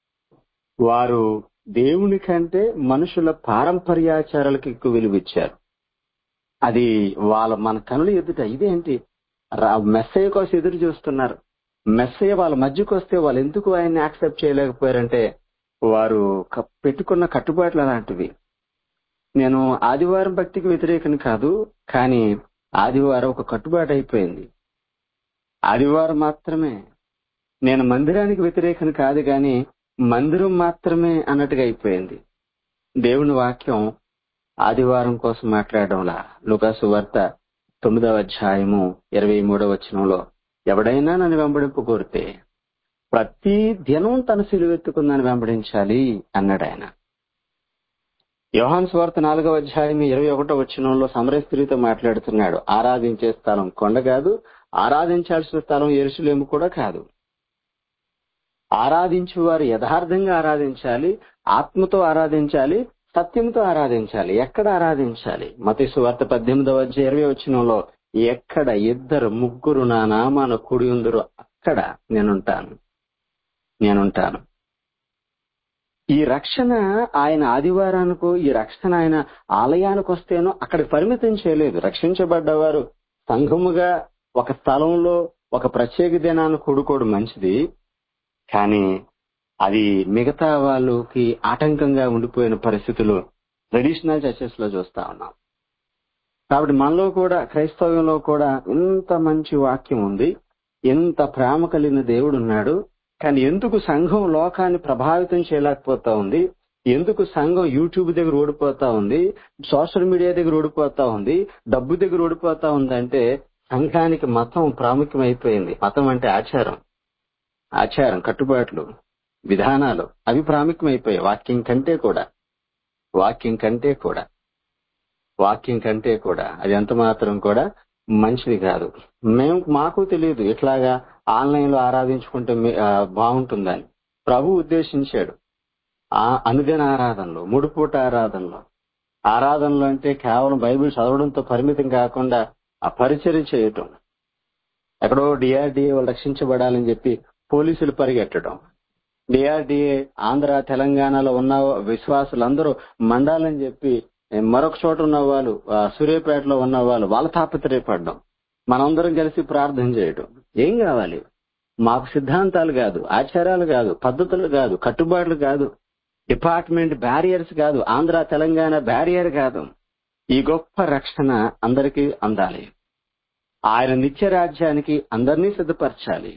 వారు దేవుని కంటే మనుషుల పారంపర్యాచారాలకు ఎక్కువ విలువిచ్చారు అది వాళ్ళ మన కనుల ఎదుట ఇదేంటి రా- మెస్సయ్య కోసం ఎదురు చూస్తున్నారు మెస్సయ్య వాళ్ళ మధ్యకు వస్తే వాళ్ళు ఎందుకు ఆయన్ని యాక్సెప్ట్ చేయలేకపోయారంటే వారు క- పెట్టుకున్న కట్టుబాట్లు అలాంటివి నేను ఆదివారం భక్తికి వ్యతిరేకం కాదు కానీ ఆదివారం ఒక కట్టుబాటు అయిపోయింది ఆదివారం మాత్రమే నేను మందిరానికి వ్యతిరేకం కాదు కానీ మందిరం మాత్రమే అన్నట్టుగా అయిపోయింది దేవుని వాక్యం ఆదివారం కోసం మాట్లాడడంలా లుకాసు వార్త తొమ్మిదవ అధ్యాయము ఇరవై మూడవ వచనంలో ఎవడైనా నన్ను వెంబడింపు కోరితే ప్రతి దినం తన సిలువెత్తుకుందని వెంబడించాలి అన్నాడు ఆయన యోహాన్ స్వార్థ నాలుగవ అధ్యాయం ఇరవై ఒకటో వచనంలో సమర స్త్రీతో మాట్లాడుతున్నాడు ఆరాధించే స్థలం కొండ కాదు ఆరాధించాల్సిన స్థలం ఎరుసలేము కూడా కాదు ఆరాధించు వారు యథార్థంగా ఆరాధించాలి ఆత్మతో ఆరాధించాలి సత్యంతో ఆరాధించాలి ఎక్కడ ఆరాధించాలి మత సువార్త పద్దెనిమిదవ అధ్యాయం ఇరవై వచనంలో ఎక్కడ ఇద్దరు ముగ్గురు నా నామాన కుడి ఉందరు అక్కడ నేనుంటాను నేనుంటాను ఈ రక్షణ ఆయన ఆదివారానికో ఈ రక్షణ ఆయన ఆలయానికి వస్తేనో అక్కడికి పరిమితం చేయలేదు రక్షించబడ్డవారు సంఘముగా ఒక స్థలంలో ఒక ప్రత్యేక దినాన్ని కూడుకోవడం మంచిది కానీ అది మిగతా వాళ్ళకి ఆటంకంగా ఉండిపోయిన పరిస్థితులు ట్రెడిషనల్ చర్చెస్ లో చూస్తా ఉన్నాం కాబట్టి మనలో కూడా క్రైస్తవ్యంలో కూడా ఇంత మంచి వాక్యం ఉంది ఎంత ప్రేమ కలిగిన దేవుడు ఉన్నాడు కానీ ఎందుకు సంఘం లోకాన్ని ప్రభావితం చేయలేకపోతా ఉంది ఎందుకు సంఘం యూట్యూబ్ దగ్గర ఓడిపోతా ఉంది సోషల్ మీడియా దగ్గర ఓడిపోతా ఉంది డబ్బు దగ్గర ఓడిపోతా ఉంది అంటే సంఘానికి మతం ప్రాముఖ్యం అయిపోయింది మతం అంటే ఆచారం ఆచారం కట్టుబాట్లు విధానాలు అవి ప్రాముఖ్యం అయిపోయాయి వాక్యం కంటే కూడా వాక్యం కంటే కూడా వాక్యం కంటే కూడా అది ఎంత మాత్రం కూడా మంచిది కాదు మేము మాకు తెలియదు ఇట్లాగా ఆన్లైన్ లో ఆరాధించుకుంటే మే- ఆ, బాగుంటుందని ప్రభు ఉద్దేశించాడు ఆ అనుదిన ఆరాధనలో ముడిపూట ఆరాధనలో ఆరాధనలు అంటే కేవలం బైబిల్ చదవడంతో పరిమితం కాకుండా ఆ పరిచయం చేయటం ఎక్కడో డిఆర్డిఏ వాళ్ళు రక్షించబడాలని చెప్పి పోలీసులు పరిగెట్టడం డిఆర్డిఏ ఆంధ్ర తెలంగాణలో ఉన్న విశ్వాసులందరూ మండాలని చెప్పి మరొక చోట ఉన్న వాళ్ళు ఆ, సూర్యాపేటలో ఉన్న వాళ్ళు వాళ్ళ తాపత్రయపడడం మనందరం కలిసి ప్రార్థన చేయడం ఏం కావాలి మాకు సిద్ధాంతాలు కాదు ఆచారాలు కాదు పద్ధతులు కాదు కట్టుబాట్లు కాదు డిపార్ట్మెంట్ బ్యారియర్స్ కాదు ఆంధ్ర తెలంగాణ బ్యారియర్ కాదు ఈ గొప్ప రక్షణ అందరికీ అందాలి ఆయన నిత్య రాజ్యానికి అందరినీ సిద్ధపరచాలి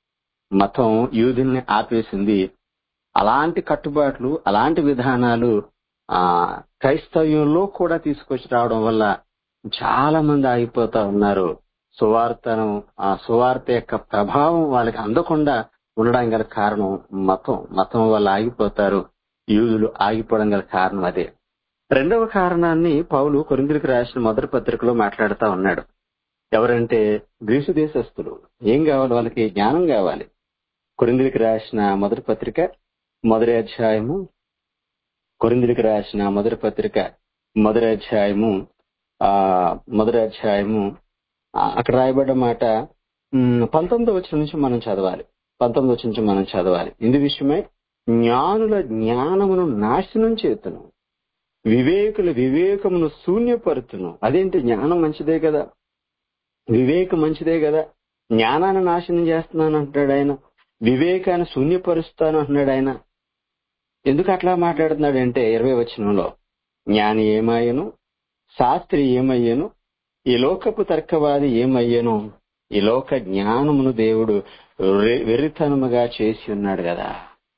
మతం యూదుల్ని ఆపేసింది అలాంటి కట్టుబాట్లు అలాంటి విధానాలు ఆ క్రైస్తవ్యంలో కూడా తీసుకొచ్చి రావడం వల్ల చాలా మంది ఆగిపోతా ఉన్నారు సువార్తను ఆ సువార్త యొక్క ప్రభావం వాళ్ళకి అందకుండా ఉండడానికి గల కారణం మతం మతం వల్ల ఆగిపోతారు యూదులు ఆగిపోవడం గల కారణం అదే రెండవ కారణాన్ని పౌలు కొరిందులకు రాసిన మొదటి పత్రికలో మాట్లాడుతా ఉన్నాడు ఎవరంటే గ్రీసు దేశస్తులు ఏం కావాలి వాళ్ళకి జ్ఞానం కావాలి కొరిందులకు రాసిన మొదటి పత్రిక మొదటి అధ్యాయము కొరిందులకు రాసిన మొదటి పత్రిక మొదటి అధ్యాయము ఆ మొదటి అధ్యాయము ఆ, అక్కడ రాయబడ్డ మాట ఉమ్, పంతొమ్మిదో వచ్చిన నుంచి మనం చదవాలి పంతొమ్మిదో వచ్చిన నుంచి మనం చదవాలి ఇందు విషయమై జ్ఞానుల జ్ఞానమును నాశనం చేతును వివేకుల వివేకమును శూన్యపరుతును అదేంటి జ్ఞానం మంచిదే కదా వివేకం మంచిదే కదా జ్ఞానాన్ని నాశనం చేస్తున్నాను అంటున్నాడు ఆయన వివేకాన్ని శూన్యపరుస్తాను అంటున్నాడు ఆయన ఎందుకు అట్లా మాట్లాడుతున్నాడు అంటే ఇరవై వచనంలో జ్ఞాని ఏమయ్యను శాస్త్రి ఏమయ్యను ఈ లోకపు తర్కవాది ఏమయ్యను ఈ లోక జ్ఞానమును దేవుడు వె- వెర్రితనముగా చేసి ఉన్నాడు కదా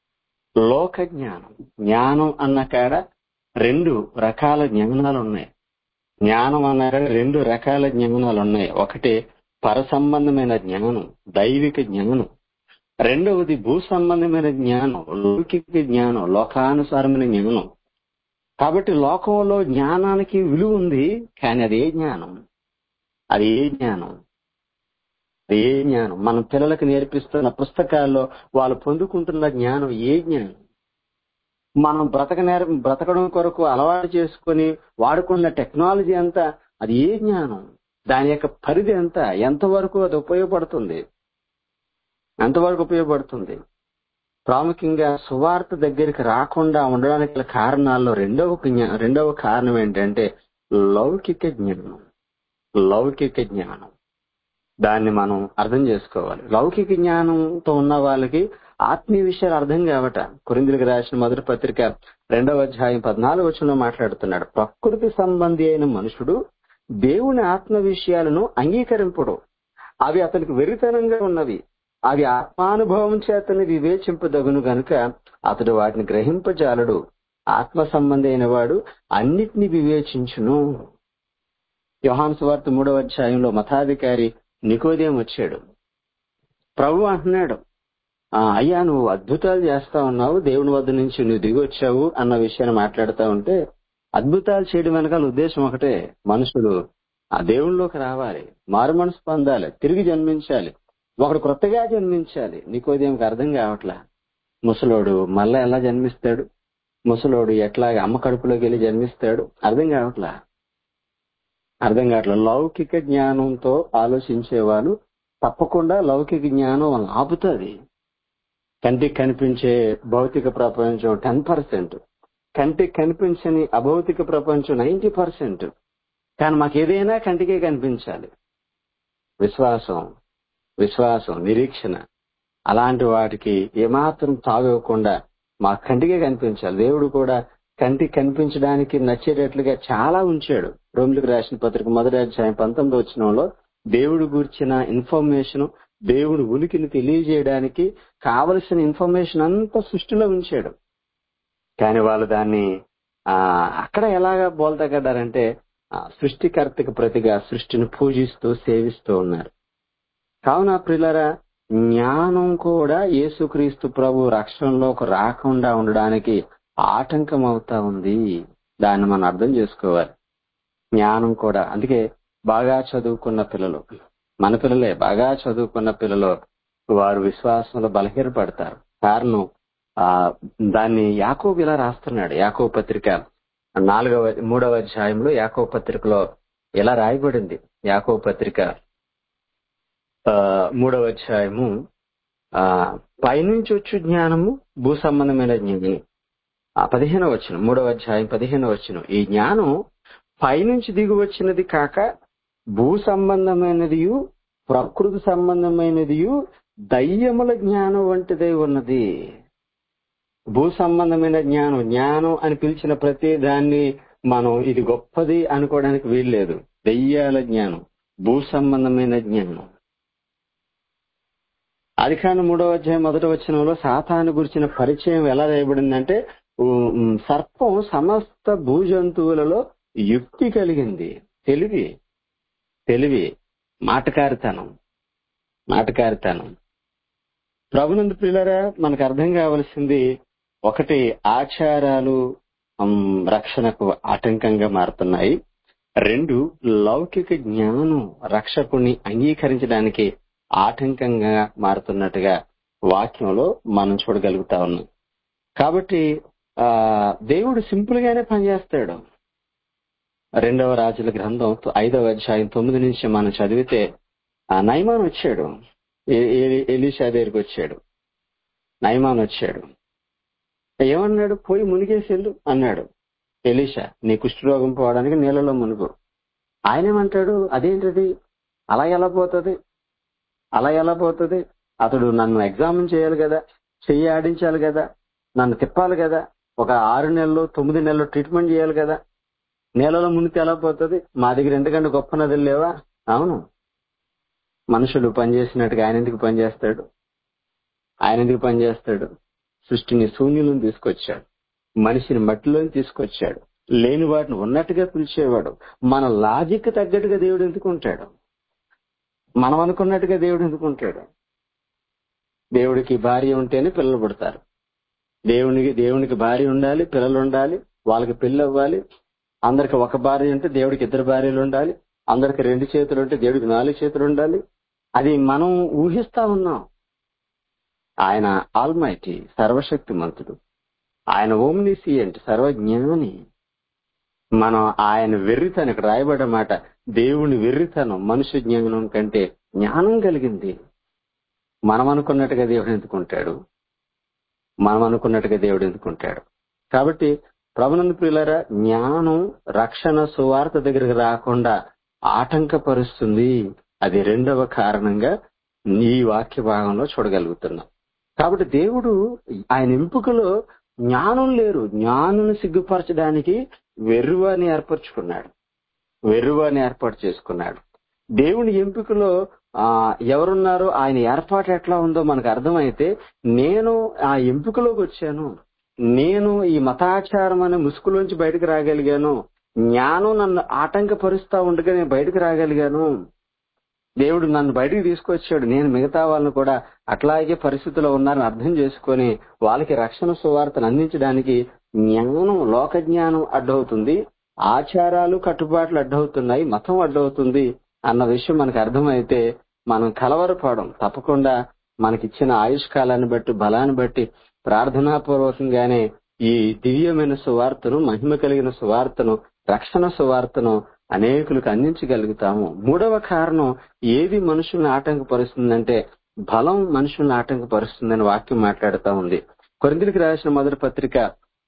లోక జ్ఞానం జ్ఞానం అన్న కాడ రెండు రకాల జ్ఞానాలు ఉన్నాయి జ్ఞానం అన్న కాడ రెండు రకాల జ్ఞానాలు ఉన్నాయి ఒకటి పర సంబంధమైన జ్ఞానం దైవిక జ్ఞానం రెండవది భూ సంబంధమైన జ్ఞానం లౌకిక జ్ఞానం లోకానుసారమైన జ్ఞానం కాబట్టి లోకంలో జ్ఞానానికి విలువ ఉంది కానీ అది ఏ జ్ఞానం అది ఏ జ్ఞానం అది ఏ జ్ఞానం మనం పిల్లలకు నేర్పిస్తున్న పుస్తకాల్లో వాళ్ళు పొందుకుంటున్న జ్ఞానం ఏ జ్ఞానం మనం బ్రతక నేర బ్రతకడం కొరకు అలవాటు చేసుకొని వాడుకున్న టెక్నాలజీ అంతా అది ఏ జ్ఞానం దాని యొక్క పరిధి ఎంత ఎంతవరకు అది ఉపయోగపడుతుంది ఎంతవరకు ఉపయోగపడుతుంది ప్రాముఖ్యంగా సువార్త దగ్గరికి రాకుండా ఉండడానికి గల కారణాల్లో రెండవ జ్ఞా- రెండవ కారణం ఏంటంటే లౌకిక జ్ఞానం లౌకిక జ్ఞానం దాన్ని మనం అర్థం చేసుకోవాలి లౌకిక జ్ఞానంతో ఉన్న వాళ్ళకి ఆత్మీయ విషయాలు అర్థం కావట కొరిందులకు రాసిన మొదటి పత్రిక రెండవ అధ్యాయం పద్నాలుగు వచనంలో మాట్లాడుతున్నాడు ప్రకృతి సంబంధి అయిన మనుషుడు దేవుని ఆత్మ విషయాలను అంగీకరింపడు అవి అతనికి వెరితనంగా ఉన్నవి అవి ఆత్మానుభవం చేతని వివేచింపదగును గనుక అతడు వాటిని గ్రహింపజాలడు ఆత్మ సంబంధి అయిన వాడు అన్నిటినీ వివేచించును యోహాను సువార్త మూడవ అధ్యాయంలో మతాధికారి నికోదేం వచ్చాడు ప్రభు అంటున్నాడు "ఆ, అయ్యా నువ్వు అద్భుతాలు చేస్తా ఉన్నావు దేవుని వద్ద నుంచి నువ్వు దిగి వచ్చావు అన్న విషయాన్ని మాట్లాడుతా ఉంటే అద్భుతాలు చేయడం వెనకాల ఉద్దేశం ఒకటే మనుషులు ఆ దేవునిలోకి రావాలి మారు మనసు పొందాలి తిరిగి జన్మించాలి ఒకడు కొత్తగా జన్మించాలి నీకోదేమికి అర్థం కావట్లా ముసలోడు మళ్ళా ఎలా జన్మిస్తాడు ముసలోడు ఎట్లా అమ్మ కడుపులోకి వెళ్ళి జన్మిస్తాడు అర్థం కావట్లా అర్థం కావట్లా లౌకిక జ్ఞానంతో ఆలోచించే వాళ్ళు తప్పకుండా లౌకిక జ్ఞానం వాళ్ళని ఆపుతుంది కంటికి కనిపించే భౌతిక ప్రపంచం టెన్ పర్సెంట్ కంటికి కనిపించని అభౌతిక ప్రపంచం నైన్టీ పర్సెంట్ కానీ మాకు ఏదైనా కంటికే కనిపించాలి విశ్వాసం విశ్వాసం నిరీక్షణ అలాంటి వాటికి ఏమాత్రం తావివ్వకుండా మా కంటికే కనిపించాలి దేవుడు కూడా కంటికి కనిపించడానికి నచ్చేటట్లుగా చాలా ఉంచాడు రోమిలకు రాసిన పత్రిక మొదటి అధ్యాయం పంతొమ్మిది వచ్చినంలో దేవుడు గూర్చిన ఇన్ఫర్మేషన్ దేవుడు ఉనికిని తెలియజేయడానికి కావలసిన ఇన్ఫర్మేషన్ అంతా సృష్టిలో ఉంచాడు కానీ వాళ్ళు దాన్ని ఆ అక్కడ ఎలాగా బోల్తగడ్డారంటే ఆ, సృష్టికర్తకు ప్రతిగా సృష్టిని పూజిస్తూ సేవిస్తూ ఉన్నారు కావున ప్రిలరా జ్ఞానం కూడా యేసుక్రీస్తు ప్రభు రక్షణలోకి రాకుండా ఉండడానికి ఆటంకం అవుతా ఉంది దాన్ని మనం అర్థం చేసుకోవాలి జ్ఞానం కూడా అందుకే బాగా చదువుకున్న పిల్లలు మన పిల్లలే బాగా చదువుకున్న పిల్లలు వారు విశ్వాసంలో బలహీనపడతారు కారణం ఆ దాన్ని యాకోబు ఇలా రాస్తున్నాడు యాకో పత్రిక నాలుగవ మూడవ అధ్యాయంలో యాకో పత్రికలో ఇలా రాయబడింది యాకో పత్రిక ఆ, మూడవ అధ్యాయము ఆ పైనుంచి వచ్చు జ్ఞానము భూ సంబంధమైన జ్ఞానం ఆ పదిహేను వచ్చిన మూడవ అధ్యాయం పదిహేను వచ్చిన ఈ జ్ఞానం పైనుంచి దిగి వచ్చినది కాక భూ సంబంధమైనది ప్రకృతి సంబంధమైనది దయ్యముల జ్ఞానం వంటిదై ఉన్నది భూ సంబంధమైన జ్ఞానం జ్ఞానం అని పిలిచిన ప్రతి దాన్ని మనం ఇది గొప్పది అనుకోవడానికి వీల్లేదు దెయ్యాల జ్ఞానం భూ సంబంధమైన జ్ఞానం అధికారం మూడవ అధ్యాయం మొదటి వచనంలో సాతాను గురించిన పరిచయం ఎలా వేయబడిందంటే ఉమ్, సర్పం సమస్త భూజంతువులలో యుక్తి కలిగింది తెలివి తెలివి మాటకారితనం మాటకారితనం ప్రభునందు పిల్లరా మనకు అర్థం కావలసింది ఒకటి ఆచారాలు ఉమ్, రక్షణకు ఆటంకంగా మారుతున్నాయి రెండు లౌకిక జ్ఞానం రక్షకుని అంగీకరించడానికి ఆటంకంగా మారుతున్నట్టుగా వాక్యంలో మనం చూడగలుగుతా ఉన్నాం కాబట్టి ఆ దేవుడు సింపుల్ గానే పనిచేస్తాడు రెండవ రాజుల గ్రంథం తొ- ఐదవ అధ్యాయం తొమ్మిది నుంచి మనం చదివితే ఆ నైమాన్ వచ్చాడు ఏ- ఏ- ఎలీషా దగ్గరికి వచ్చాడు నైమాన్ వచ్చాడు ఏమన్నాడు పోయి మునిగేసేళ్ళు అన్నాడు ఎలీషా నీ కుష్ఠరోగం పోవడానికి నీళ్ళలో మునుగు ఆయన ఏమంటాడు అదేంటిది అలా ఎలా పోతుంది అలా ఎలా పోతుంది అతడు నన్ను ఎగ్జామిన్ చేయాలి కదా చెయ్యి ఆడించాలి కదా నన్ను తిప్పాలి కదా ఒక ఆరు నెలలు తొమ్మిది నెలలు ట్రీట్మెంట్ చేయాలి కదా నేలలో మునిగితే ఎలా పోతుంది మా దగ్గర ఎందుకంటే గొప్ప నదులు లేవా అవును మనుషులు పనిచేసినట్టుగా ఆయన ఎందుకు పనిచేస్తాడు ఆయన ఎందుకు పనిచేస్తాడు సృష్టిని శూన్యులను తీసుకొచ్చాడు మనిషిని మట్టిలోని తీసుకొచ్చాడు లేని వాటిని ఉన్నట్టుగా పిలిచేవాడు మన లాజిక్ తగ్గట్టుగా దేవుడు ఎందుకుంటాడు మనం అనుకున్నట్టుగా దేవుడు ఎందుకుంటాడు దేవుడికి భార్య ఉంటేనే పిల్లలు పుడతారు దేవునికి దేవునికి భార్య ఉండాలి పిల్లలు ఉండాలి వాళ్ళకి పెళ్లి అవ్వాలి అందరికి ఒక భార్య ఉంటే దేవుడికి ఇద్దరు భార్యలు ఉండాలి అందరికి రెండు చేతులు ఉంటే దేవుడికి నాలుగు చేతులు ఉండాలి అది మనం ఊహిస్తా ఉన్నాం ఆయన ఆల్మైటీ సర్వశక్తిమంతుడు ఆయన ఓమ్నిసియంట్ సర్వజ్ఞాని మనం ఆయన వెర్రితనం ఇక్కడ రాయబడ్డ మాట దేవుని వెర్రితనం మనుష్య జ్ఞానం కంటే జ్ఞానం కలిగింది మనం అనుకున్నట్టుగా దేవుడు ఎందుకుంటాడు మనం అనుకున్నట్టుగా దేవుడు ఎందుకుంటాడు కాబట్టి ప్రభునందు ప్రియులరా జ్ఞానం రక్షణ సువార్త దగ్గరికి రాకుండా ఆటంకపరుస్తుంది అది రెండవ కారణంగా ఈ వాక్య భాగంలో చూడగలుగుతున్నాం కాబట్టి దేవుడు ఆయన ఎంపికలో జ్ఞానం లేరు జ్ఞానం సిగ్గుపరచడానికి వెర్రువాని ఏర్పరచుకున్నాడు వెర్రువాని ఏర్పాటు చేసుకున్నాడు దేవుని ఎంపికలో ఆ ఎవరున్నారో ఆయన ఏర్పాటు ఎట్లా ఉందో మనకు అర్థమైతే నేను ఆ ఎంపికలోకి వచ్చాను నేను ఈ మతాచారం అనే ముసుగులోంచి బయటకు రాగలిగాను జ్ఞానం నన్ను ఆటంకపరుస్తా ఉండగా నేను బయటకు రాగలిగాను దేవుడు నన్ను బయటికి తీసుకొచ్చాడు నేను మిగతా వాళ్ళని కూడా అట్లాగే పరిస్థితిలో ఉన్నారని అర్థం చేసుకొని వాళ్ళకి రక్షణ సువార్తను అందించడానికి జ్ఞానం లోక జ్ఞానం అడ్డవుతుంది ఆచారాలు కట్టుబాట్లు అడ్డవుతున్నాయి మతం అడ్డవుతుంది అన్న విషయం మనకు అర్థమైతే మనం కలవరపడం తప్పకుండా మనకిచ్చిన ఆయుష్ కాలాన్ని బట్టి బలాన్ని బట్టి ప్రార్థనాపూర్వకంగానే ఈ దివ్యమైన సువార్తను మహిమ కలిగిన సువార్తను రక్షణ సువార్తను అనేకులకు అందించగలుగుతాము మూడవ కారణం ఏది మనుషుల్ని ఆటంకపరుస్తుందంటే బలం మనుషుల్ని ఆటంకపరుస్తుందని వాక్యం మాట్లాడుతా ఉంది కొరిందులకు రాసిన మొదటి పత్రిక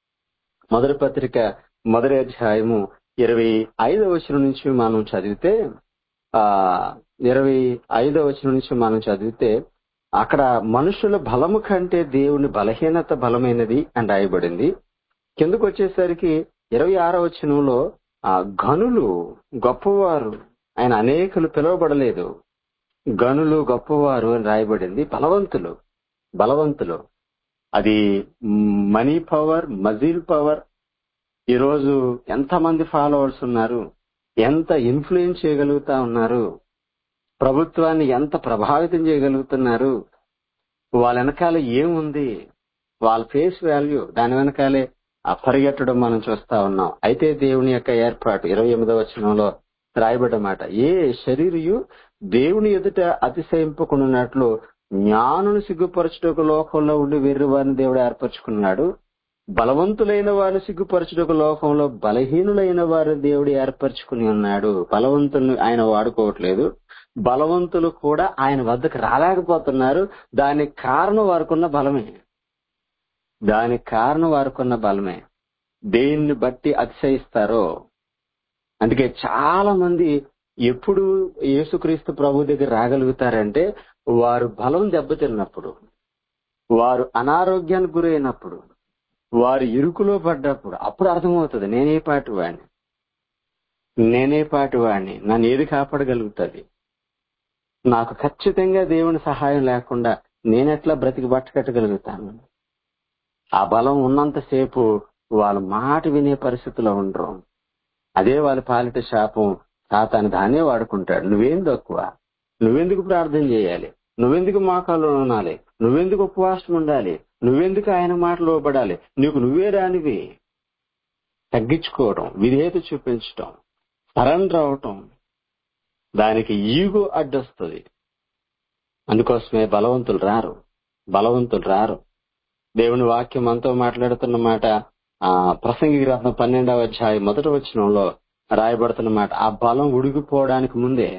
మొదటి పత్రిక మొదటి అధ్యాయము ఇరవై ఐదవ వచనం నుంచి మనం చదివితే ఆ ఇరవై ఐదవ వచనం నుంచి మనం చదివితే అక్కడ మనుషుల బలము కంటే దేవుని బలహీనత బలమైనది అని రాయబడింది కిందకు వచ్చేసరికి ఇరవై ఆరో వచనంలో ఆ గనులు గొప్పవారు ఆయన అనేకులు పిలువబడలేదు గనులు గొప్పవారు అని రాయబడింది బలవంతులు బలవంతులు అది మనీ పవర్ మజిల్ పవర్ ఈరోజు ఎంతమంది ఫాలోవర్స్ ఉన్నారు ఎంత ఇన్ఫ్లుయెన్స్ చేయగలుగుతా ఉన్నారు ప్రభుత్వాన్ని ఎంత ప్రభావితం చేయగలుగుతున్నారు వాళ్ళ వెనకాల ఏముంది వాళ్ళ ఫేస్ వాల్యూ దాని వెనకాలే ఆ పరిగెట్టడం మనం చూస్తా ఉన్నాం అయితే దేవుని యొక్క ఏర్పాటు ఇరవై ఎనిమిదవ వచనంలో రాయబడ్డ మాట ఏ శరీరయు దేవుని ఎదుట అతిశయింపకున్నట్లు జ్ఞానుని సిగ్గుపరచుటకు లోకంలో ఉండి వెర్రి వారిని దేవుడు ఏర్పరచుకున్నాడు బలవంతులైన వారిని సిగ్గుపరచుటకు లోకంలో బలహీనులైన వారిని దేవుడు ఏర్పరచుకుని ఉన్నాడు బలవంతుల్ని ఆయన వాడుకోవట్లేదు బలవంతులు కూడా ఆయన వద్దకు రాలేకపోతున్నారు దానికి కారణం వారికున్న బలమే దానికి కారణం వారికున్న బలమే దేన్ని బట్టి అతిశయిస్తారో అందుకే చాలా మంది ఎప్పుడు యేసుక్రీస్తు ప్రభు దగ్గర రాగలుగుతారంటే వారు బలం దెబ్బతిన్నప్పుడు వారు అనారోగ్యానికి గురైనప్పుడు వారు ఇరుకులో పడ్డప్పుడు అప్పుడు అర్థమవుతుంది నేనే పాటి వాడిని నేనే పాటి వాడిని నన్ను ఏది కాపాడగలుగుతుంది నాకు ఖచ్చితంగా దేవుని సహాయం లేకుండా నేనెట్లా బ్రతికి బట్టకట్టగలుగుతాను ఆ బలం ఉన్నంతసేపు వాళ్ళు మాట వినే పరిస్థితిలో ఉండరు అదే వాళ్ళ పాలిట శాపం తాతాను దాన్నే వాడుకుంటాడు నువ్వేం తక్కువ నువ్వెందుకు ప్రార్థన చేయాలి నువ్వెందుకు మోకాలు ఉనాలి నువ్వెందుకు ఉపవాసం ఉండాలి నువ్వెందుకు ఆయన మాట లోబడాలి నీకు నువ్వే రానివి తగ్గించుకోవడం విధేయత చూపించటం సరెండర్ అవటం దానికి ఈగో అడ్డొస్తుంది అందుకోసమే బలవంతులు రారు బలవంతులు రారు దేవుని వాక్యం మనతో మాట్లాడుతున్న మాట ఆ ప్రసంగి గ్రంథం పన్నెండవ అధ్యాయం మొదటి వచనంలో రాయబడుతున్న మాట ఆ బలం ఉడిగిపోవడానికి ముందే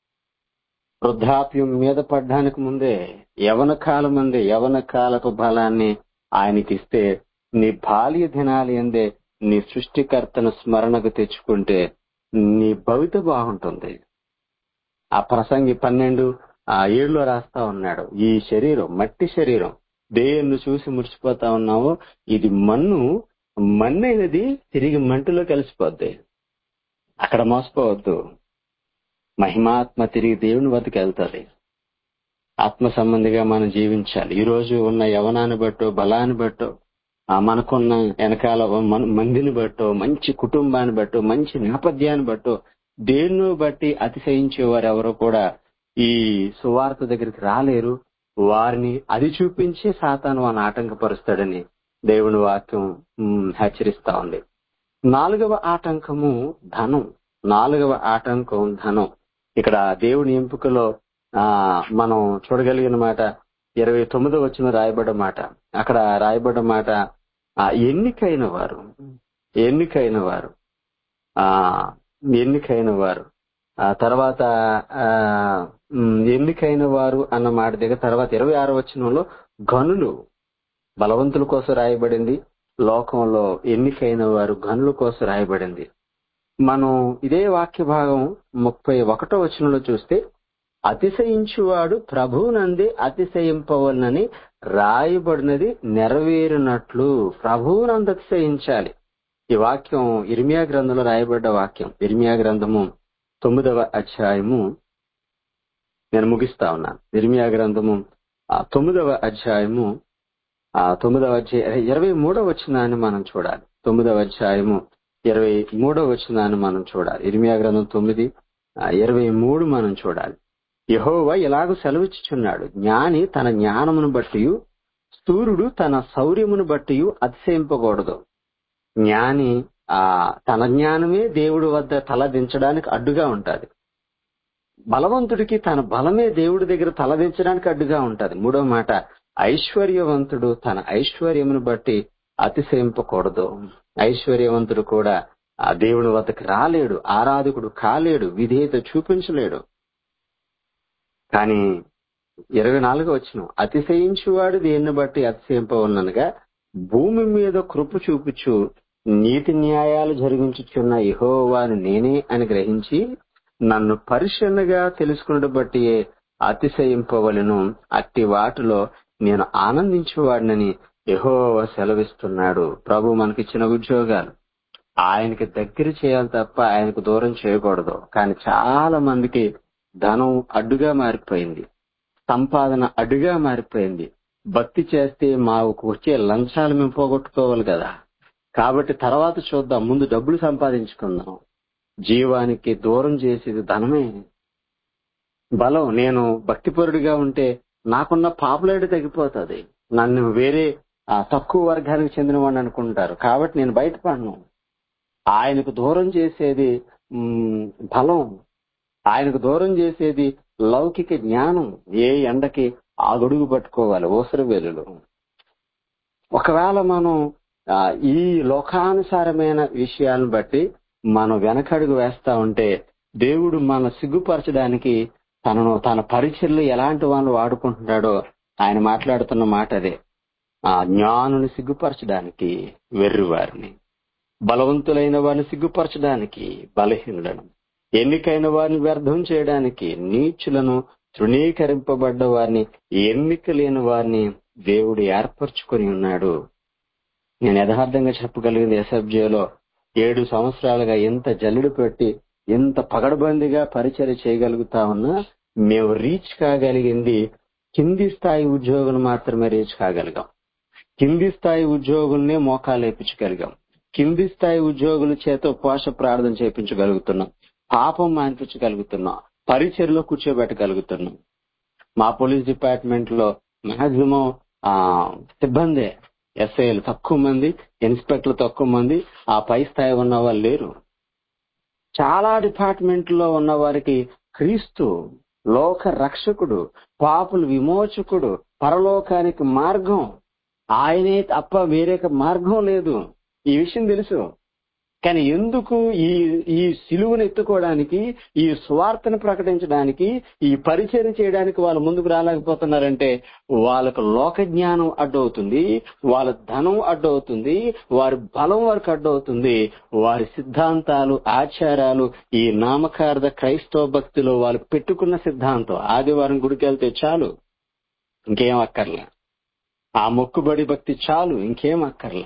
వృద్ధాప్యం మీద పడ్డానికి ముందే యవన కాలం ముందే యవన కాలపు బలాన్ని ఆయనకి ఇస్తే నీ బాల్య దినాలు ఎందే నీ సృష్టికర్తను స్మరణకు తెచ్చుకుంటే నీ భవిత బాగుంటుంది ఆ ప్రసంగి పన్నెండు ఆ ఏడులో రాస్తా ఉన్నాడు ఈ శరీరం మట్టి శరీరం దేన్ని చూసి మురిసిపోతా ఉన్నావు ఇది మన్ను మన్నైనది తిరిగి మంటిలో కలిసిపోద్ది అక్కడ మోసపోవద్దు మహిమాత్మ తిరిగి దేవుని వద్దకు వెళ్తుంది ఆత్మ సంబంధిగా మనం జీవించాలి ఈ రోజు ఉన్న యవనాన్ని బట్టో బలాన్ని బట్టో ఆ మనకున్న వెనకాల మన- మందిని బట్టో మంచి కుటుంబాన్ని బట్టో మంచి నేపథ్యాన్ని బట్టో దేన్నో బట్టి అతిశయించేవారు ఎవరో కూడా ఈ సువార్త దగ్గరికి రాలేరు వారిని అది చూపించే సాతాను వాని ఆటంకపరుస్తాడని దేవుని వాక్యం ఉమ్, హెచ్చరిస్తా ఉంది నాలుగవ ఆటంకము ధనం నాలుగవ ఆటంకం ధనం ఇక్కడ దేవుని ఎంపికలో ఆ మనం చూడగలిగిన మాట ఇరవై తొమ్మిదో వచ్చిన రాయబడ్డ మాట అక్కడ రాయబడ్డ మాట ఆ ఎన్నికైన వారు ఎన్నికైన వారు ఆ ఎన్నికైన వారు ఆ తర్వాత ఆ ఉమ్, ఎన్నికైన వారు అన్న మాట దగ్గర తర్వాత ఇరవై ఆరో వచనంలో గనులు బలవంతుల కోసం రాయబడింది లోకంలో ఎన్నికైన వారు గనుల కోసం రాయబడింది మనం ఇదే వాక్య భాగం ముప్పై ఒకటో వచనంలో చూస్తే అతిశయించువాడు ప్రభువునందే అతిశయింపవలనని రాయబడినది నెరవేరినట్లు ప్రభువునందు అతిశయించాలి ఈ వాక్యం ఇర్మియా గ్రంథంలో రాయబడ్డ వాక్యం ఇర్మియా గ్రంథము తొమ్మిదవ అధ్యాయము నేను ముగిస్తా ఉన్నాను ఇర్మియా గ్రంథము ఆ తొమ్మిదవ అధ్యాయము ఆ తొమ్మిదవ అధ్యాయ ఇరవై మూడవ వచనాన్ని మనం చూడాలి తొమ్మిదవ అధ్యాయము ఇరవై మూడవ వచనాన్ని మనం చూడాలి ఇర్మియా గ్రంథం తొమ్మిది ఆ, ఇరవై మూడు మనం చూడాలి యహోవా ఇలాగ సెలవిచ్చుచున్నాడు జ్ఞాని తన జ్ఞానమును బట్టి సూర్యుడు తన శౌర్యమును బట్టి అతిశయింపకూడదు జ్ఞాని ఆ తన జ్ఞానమే దేవుడి వద్ద తల దించడానికి అడ్డుగా ఉంటది బలవంతుడికి తన బలమే దేవుడి దగ్గర తలదించడానికి అడ్డుగా ఉంటది మూడో మాట ఐశ్వర్యవంతుడు తన ఐశ్వర్యమును బట్టి అతిశయింపకూడదు ఐశ్వర్యవంతుడు కూడా ఆ దేవుని వద్దకు రాలేడు ఆరాధకుడు కాలేడు విధేయత చూపించలేడు కానీ ఇరవై నాలుగు వచ్చిన అతిశయించువాడు దేన్ని బట్టి అతిశయింపవన్ననగా భూమి మీద కృప చూపుచు నీతి న్యాయాలు జరిగించుచున్న యెహోవాను నేనే అని గ్రహించి నన్ను పరిశీలనగా తెలుసుకున్నట్టు బట్టి అతిశయింపవలను అట్టి వాటిలో నేను ఆనందించేవాడినని యెహోవా సెలవిస్తున్నాడు ప్రభు మనకిచ్చిన ఉద్యోగాలు ఆయనకి దగ్గర చేయాలి తప్ప ఆయనకు దూరం చేయకూడదు కానీ చాలా మందికి ధనం అడ్డుగా మారిపోయింది సంపాదన అడ్డుగా మారిపోయింది భక్తి చేస్తే మాకు వచ్చే లంచాలు మేము పోగొట్టుకోవాలి కదా కాబట్టి తర్వాత చూద్దాం ముందు డబ్బులు సంపాదించుకుందాం జీవానికి దూరం చేసేది ధనమే బలం నేను భక్తిపరుడిగా ఉంటే నాకున్న పాపులారిటీ తగ్గిపోతుంది నన్ను వేరే ఆ, తక్కువ వర్గానికి చెందినవాడిని అనుకుంటారు కాబట్టి నేను బయటపడను ఆయనకు దూరం చేసేది మ్, బలం ఆయనకు దూరం చేసేది లౌకిక జ్ఞానం ఏ ఎండకి ఆ గొడుగు పట్టుకోవాలి ఓసరి వెలులు ఒకవేళ మనం ఆ, ఈ లోకానుసారమైన విషయాలను బట్టి మనం వెనకడుగు వేస్తా ఉంటే దేవుడు మన సిగ్గుపరచడానికి తనను తన పరిచయలు ఎలాంటి వాళ్ళు వాడుకుంటున్నాడో ఆయన మాట్లాడుతున్న మాట అదే ఆ జ్ఞానుని సిగ్గుపరచడానికి వెర్రివారిని బలవంతులైన వారిని సిగ్గుపరచడానికి బలహీనులను ఎన్నికైన వారిని వ్యర్థం చేయడానికి నీచులను తృణీకరింపబడ్డ వారిని ఎన్నిక లేని వారిని దేవుడు ఏర్పరచుకొని ఉన్నాడు నేను యథార్థంగా చెప్పగలిగింది ఎస్ఎఫ్జేలో ఏడు సంవత్సరాలుగా ఎంత జల్లుడు పెట్టి ఎంత పగడబందిగా పరిచయం చేయగలుగుతా ఉన్నా మేము రీచ్ కాగలిగింది కింది స్థాయి ఉద్యోగులు మాత్రమే రీచ్ కాగలిగాం కింది స్థాయి ఉద్యోగుల్నే మోకాలు వేపించగలిగాం కింది స్థాయి ఉద్యోగుల చేత ఉపవాస ప్రార్థన చేపించగలుగుతున్నాం పాపం మాన్పించగలుగుతున్నాం పరిచయలో కూర్చోబెట్టగలుగుతున్నాం మా పోలీస్ డిపార్ట్మెంట్ లో మాక్సిమం సిబ్బందే ఎస్ఐలు తక్కువ మంది ఇన్స్పెక్టర్లు తక్కువ మంది ఆ పై స్థాయి ఉన్న వాళ్ళు లేరు చాలా డిపార్ట్మెంట్లో ఉన్న వారికి క్రీస్తు లోక రక్షకుడు పాపుల విమోచకుడు పరలోకానికి మార్గం ఆయనే తప్ప వేరే మార్గం లేదు ఈ విషయం తెలుసు కానీ ఎందుకు ఈ ఈ సిలువను ఎత్తుకోవడానికి ఈ స్వార్థను ప్రకటించడానికి ఈ పరిచయం చేయడానికి వాళ్ళు ముందుకు రాలేకపోతున్నారంటే వాళ్ళకు లోక జ్ఞానం అడ్డవుతుంది వాళ్ళ ధనం అడ్డవుతుంది వారి బలం వారికి అడ్డవుతుంది వారి సిద్ధాంతాలు ఆచారాలు ఈ నామకార్థ క్రైస్తవ భక్తిలో వాళ్ళు పెట్టుకున్న సిద్ధాంతం ఆదివారం గుడికి వెళ్తే చాలు ఇంకేం అక్కర్లా ఆ మొక్కుబడి భక్తి చాలు ఇంకేం అక్కర్లా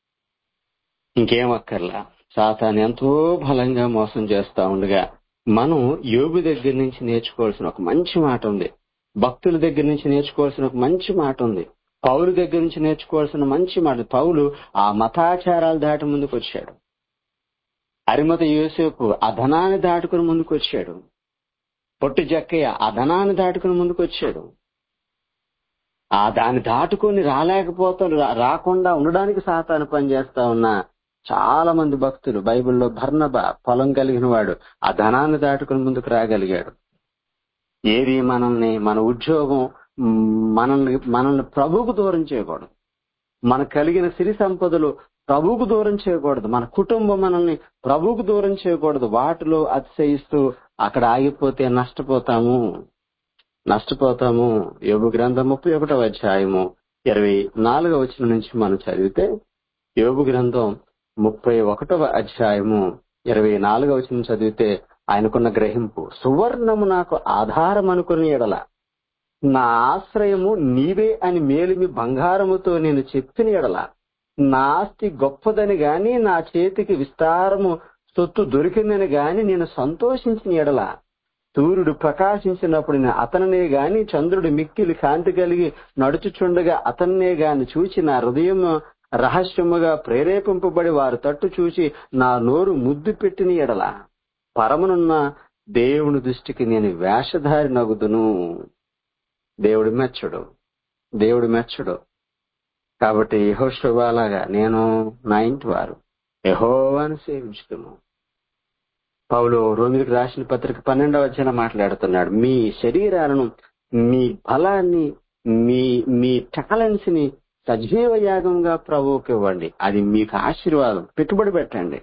ఇంకేం అక్కర్లా సాతాన్ ఎంతో బలంగా మోసం చేస్తా ఉండగా మనం యోగు దగ్గర నుంచి నేర్చుకోవాల్సిన ఒక మంచి మాట ఉంది భక్తుల దగ్గర నుంచి నేర్చుకోవాల్సిన ఒక మంచి మాట ఉంది పౌలు దగ్గర నుంచి నేర్చుకోవాల్సిన మంచి మాట పౌలు ఆ మతాచారాలు దాటి ముందుకు వచ్చాడు అరిమత యోసేపు ఆ ధనాన్ని దాటుకుని ముందుకు వచ్చాడు పొట్టి జక్కయ్య ఆ ధనాన్ని దాటుకుని ముందుకు వచ్చాడు ఆ దాన్ని దాటుకొని రాలేకపోతా రాకుండా ఉండడానికి సాతాను పనిచేస్తా ఉన్నా చాలా మంది భక్తులు బైబిల్లో భర్ణబ పొలం కలిగిన వాడు ఆ ధనాన్ని దాటుకుని ముందుకు రాగలిగాడు ఏది మనల్ని మన ఉద్యోగం మనల్ని మనల్ని ప్రభువుకు దూరం చేయకూడదు మనకు కలిగిన సిరి సంపదలు ప్రభువుకు దూరం చేయకూడదు మన కుటుంబం మనల్ని ప్రభువుకు దూరం చేయకూడదు వాటిలో అతిశయిస్తూ అక్కడ ఆగిపోతే నష్టపోతాము నష్టపోతాము యోగు గ్రంథం ముప్పై ఒకటవ అధ్యాయము ఇరవై నాలుగవ వచ్చిన నుంచి మనం చదివితే యోగు గ్రంథం ముప్పై ఒకటవ అధ్యాయము ఇరవై నాలుగవ వచ్చిన చదివితే ఆయనకున్న గ్రహింపు సువర్ణము నాకు ఆధారం అనుకుని ఎడల నా ఆశ్రయము నీవే అని మేలిమి బంగారముతో నేను చెప్పిన ఎడల నా ఆస్తి గొప్పదని గాని నా చేతికి విస్తారము సొత్తు దొరికిందని గాని నేను సంతోషించిన ఎడల సూర్యుడు ప్రకాశించినప్పుడు నేను అతనినే గాని చంద్రుడు మిక్కిలి కాంతి కలిగి నడుచుచుండగా అతన్నే గాని చూచి నా హృదయం రహస్యముగా ప్రేరేపింపబడి వారు తట్టు చూచి నా నోరు ముద్దు పెట్టిన ఎడల పరమనున్న దేవుని దృష్టికి నేను వేషధారి నగుదును దేవుడు మెచ్చడు దేవుడు మెచ్చడు కాబట్టి యహోశుభాలాగా నేను నా ఇంటి వారు యహోవాను సేవించుతాము పౌలు రోమిలకు రాసిన పత్రిక పన్నెండవ వచ్చిన మాట్లాడుతున్నాడు మీ శరీరాలను మీ బలాన్ని మీ మీ టాలెంట్స్ ని సజీవ యాగంగా ప్రభువుకి ఇవ్వండి అది మీకు ఆశీర్వాదం పెట్టుబడి పెట్టండి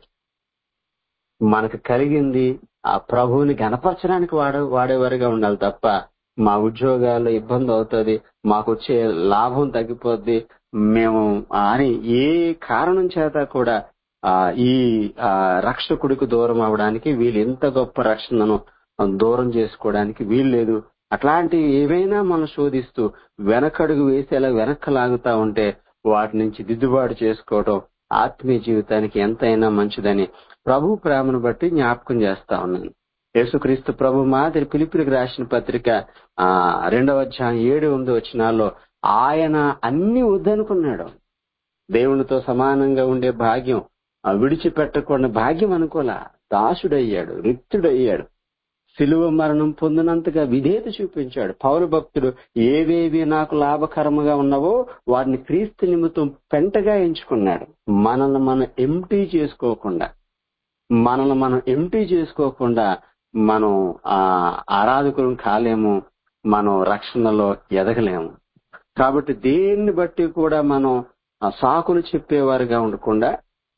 మనకు కలిగింది ఆ ప్రభువుని గణపరచడానికి వాడ వాడేవారుగా ఉండాలి తప్ప మా ఉద్యోగాల్లో ఇబ్బంది అవుతుంది మాకు వచ్చే లాభం తగ్గిపోద్ది మేము అని ఏ కారణం చేత కూడా ఆ ఈ ఆ రక్షకుడికి దూరం అవడానికి వీళ్ళు ఎంత గొప్ప రక్షణను దూరం చేసుకోవడానికి వీలు లేదు అట్లాంటి ఏవైనా మనం శోధిస్తూ వెనకడుగు వేసేలా వెనక్కి లాగుతా ఉంటే వాటి నుంచి దిద్దుబాటు చేసుకోవడం ఆత్మీయ జీవితానికి ఎంతైనా మంచిదని ప్రభు ప్రేమను బట్టి జ్ఞాపకం చేస్తా ఉన్నాను యేసుక్రీస్తు ప్రభు మాదిరి పిలిపిలికి రాసిన పత్రిక ఆ రెండవ అధ్యాయం ఏడు ఎనిమిది వచ్చినాల్లో ఆయన అన్ని వద్దనుకున్నాడు దేవునితో సమానంగా ఉండే భాగ్యం విడిచిపెట్టకుండా భాగ్యం అనుకోలా దాసుడయ్యాడు రిక్తుడయ్యాడు సిలువ మరణం పొందినంతగా విధేయత చూపించాడు పౌర భక్తుడు ఏవేవి నాకు లాభకరముగా ఉన్నావో వాటిని క్రీస్తు నిమిత్తం పెంటగా ఎంచుకున్నాడు మనల్ని మనం ఎంటీ చేసుకోకుండా మనల్ని మనం ఎంటీ చేసుకోకుండా మనం ఆ ఆరాధకులం కాలేము మనం రక్షణలో ఎదగలేము కాబట్టి దేన్ని బట్టి కూడా మనం సాకులు చెప్పేవారుగా ఉండకుండా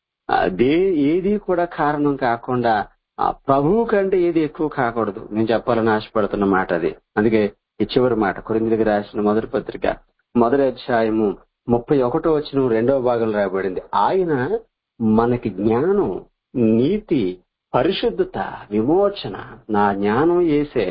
దే ఏది కూడా కారణం కాకుండా ఆ ప్రభువు కంటే ఏది ఎక్కువ కాకూడదు నేను చెప్పాలని ఆశపడుతున్న మాట అది అందుకే ఈ చివరి మాట కొరిందికి రాసిన మొదటి పత్రిక మొదటి అధ్యాయము ముప్పై ఒకటో వచ్చిన రెండవ భాగంలో రాయబడింది ఆయన మనకి జ్ఞానం నీతి పరిశుద్ధత విమోచన నా జ్ఞానం ఏసే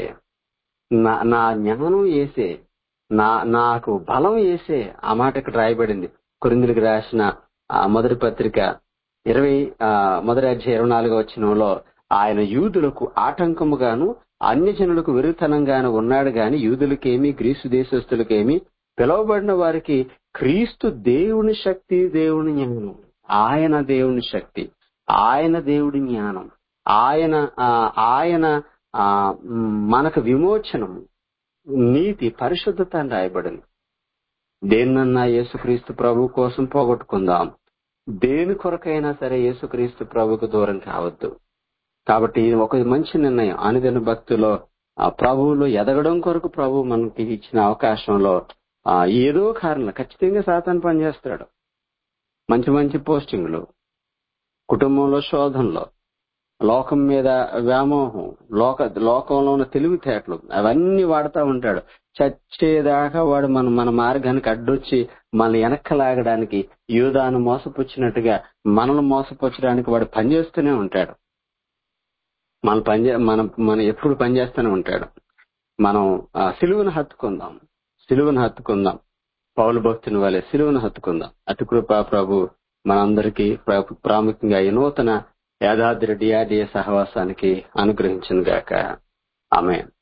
నా నా జ్ఞానం ఏసే నా నాకు బలం ఏసే ఆ మాట ఇక్కడ రాయబడింది కొరిందులకు రాసిన ఆ మొదటి పత్రిక ఇరవై మొదటి అధ్యాయ ఇరవై నాలుగో వచ్చినంలో ఆయన యూదులకు ఆటంకముగాను అన్యజనులకు విరుతనంగాను ఉన్నాడు గాని యూదులకేమి గ్రీసు దేశస్తులకేమి పిలువబడిన వారికి క్రీస్తు దేవుని శక్తి దేవుని జ్ఞానం ఆయన దేవుని శక్తి ఆయన దేవుడి జ్ఞానం ఆయన ఆయన మనకు విమోచనం నీతి పరిశుద్ధత అని రాయబడింది దేన్నన్నా యేసుక్రీస్తు ప్రభు కోసం పోగొట్టుకుందాం దేని కొరకైనా సరే యేసుక్రీస్తు ప్రభుకు దూరం కావద్దు కాబట్టి ఇది ఒక మంచి నిర్ణయం అనుదిన భక్తిలో ఆ ప్రభువులో ఎదగడం కొరకు ప్రభు మనకి ఇచ్చిన అవకాశంలో ఆ ఏదో కారణం ఖచ్చితంగా సాతాను పనిచేస్తాడు మంచి మంచి పోస్టింగ్లు కుటుంబంలో శోధనలో లోకం మీద వ్యామోహం లోక లోకంలో ఉన్న తెలివితేటలు అవన్నీ వాడుతూ ఉంటాడు చచ్చేదాకా వాడు మన మన మార్గానికి అడ్డొచ్చి మన వెనక్కి లాగడానికి యూదాను మోసపుచ్చినట్టుగా మనల్ని మోసపుచ్చడానికి వాడు పనిచేస్తూనే ఉంటాడు మన పని మనం మనం ఎప్పుడు పనిచేస్తూనే ఉంటాడు మనం ఆ సిలువను హత్తుకుందాం సిలువను హత్తుకుందాం పౌలు భక్తుని వలె సిలువను హత్తుకుందాం అతి కృపా ప్రభు మనందరికీ ప్ర- ప్రాముఖ్యంగా ఈ నూతన యాదాద్రి డిఆర్డిఏ సహవాసానికి అనుగ్రహించిన గాక ఆమె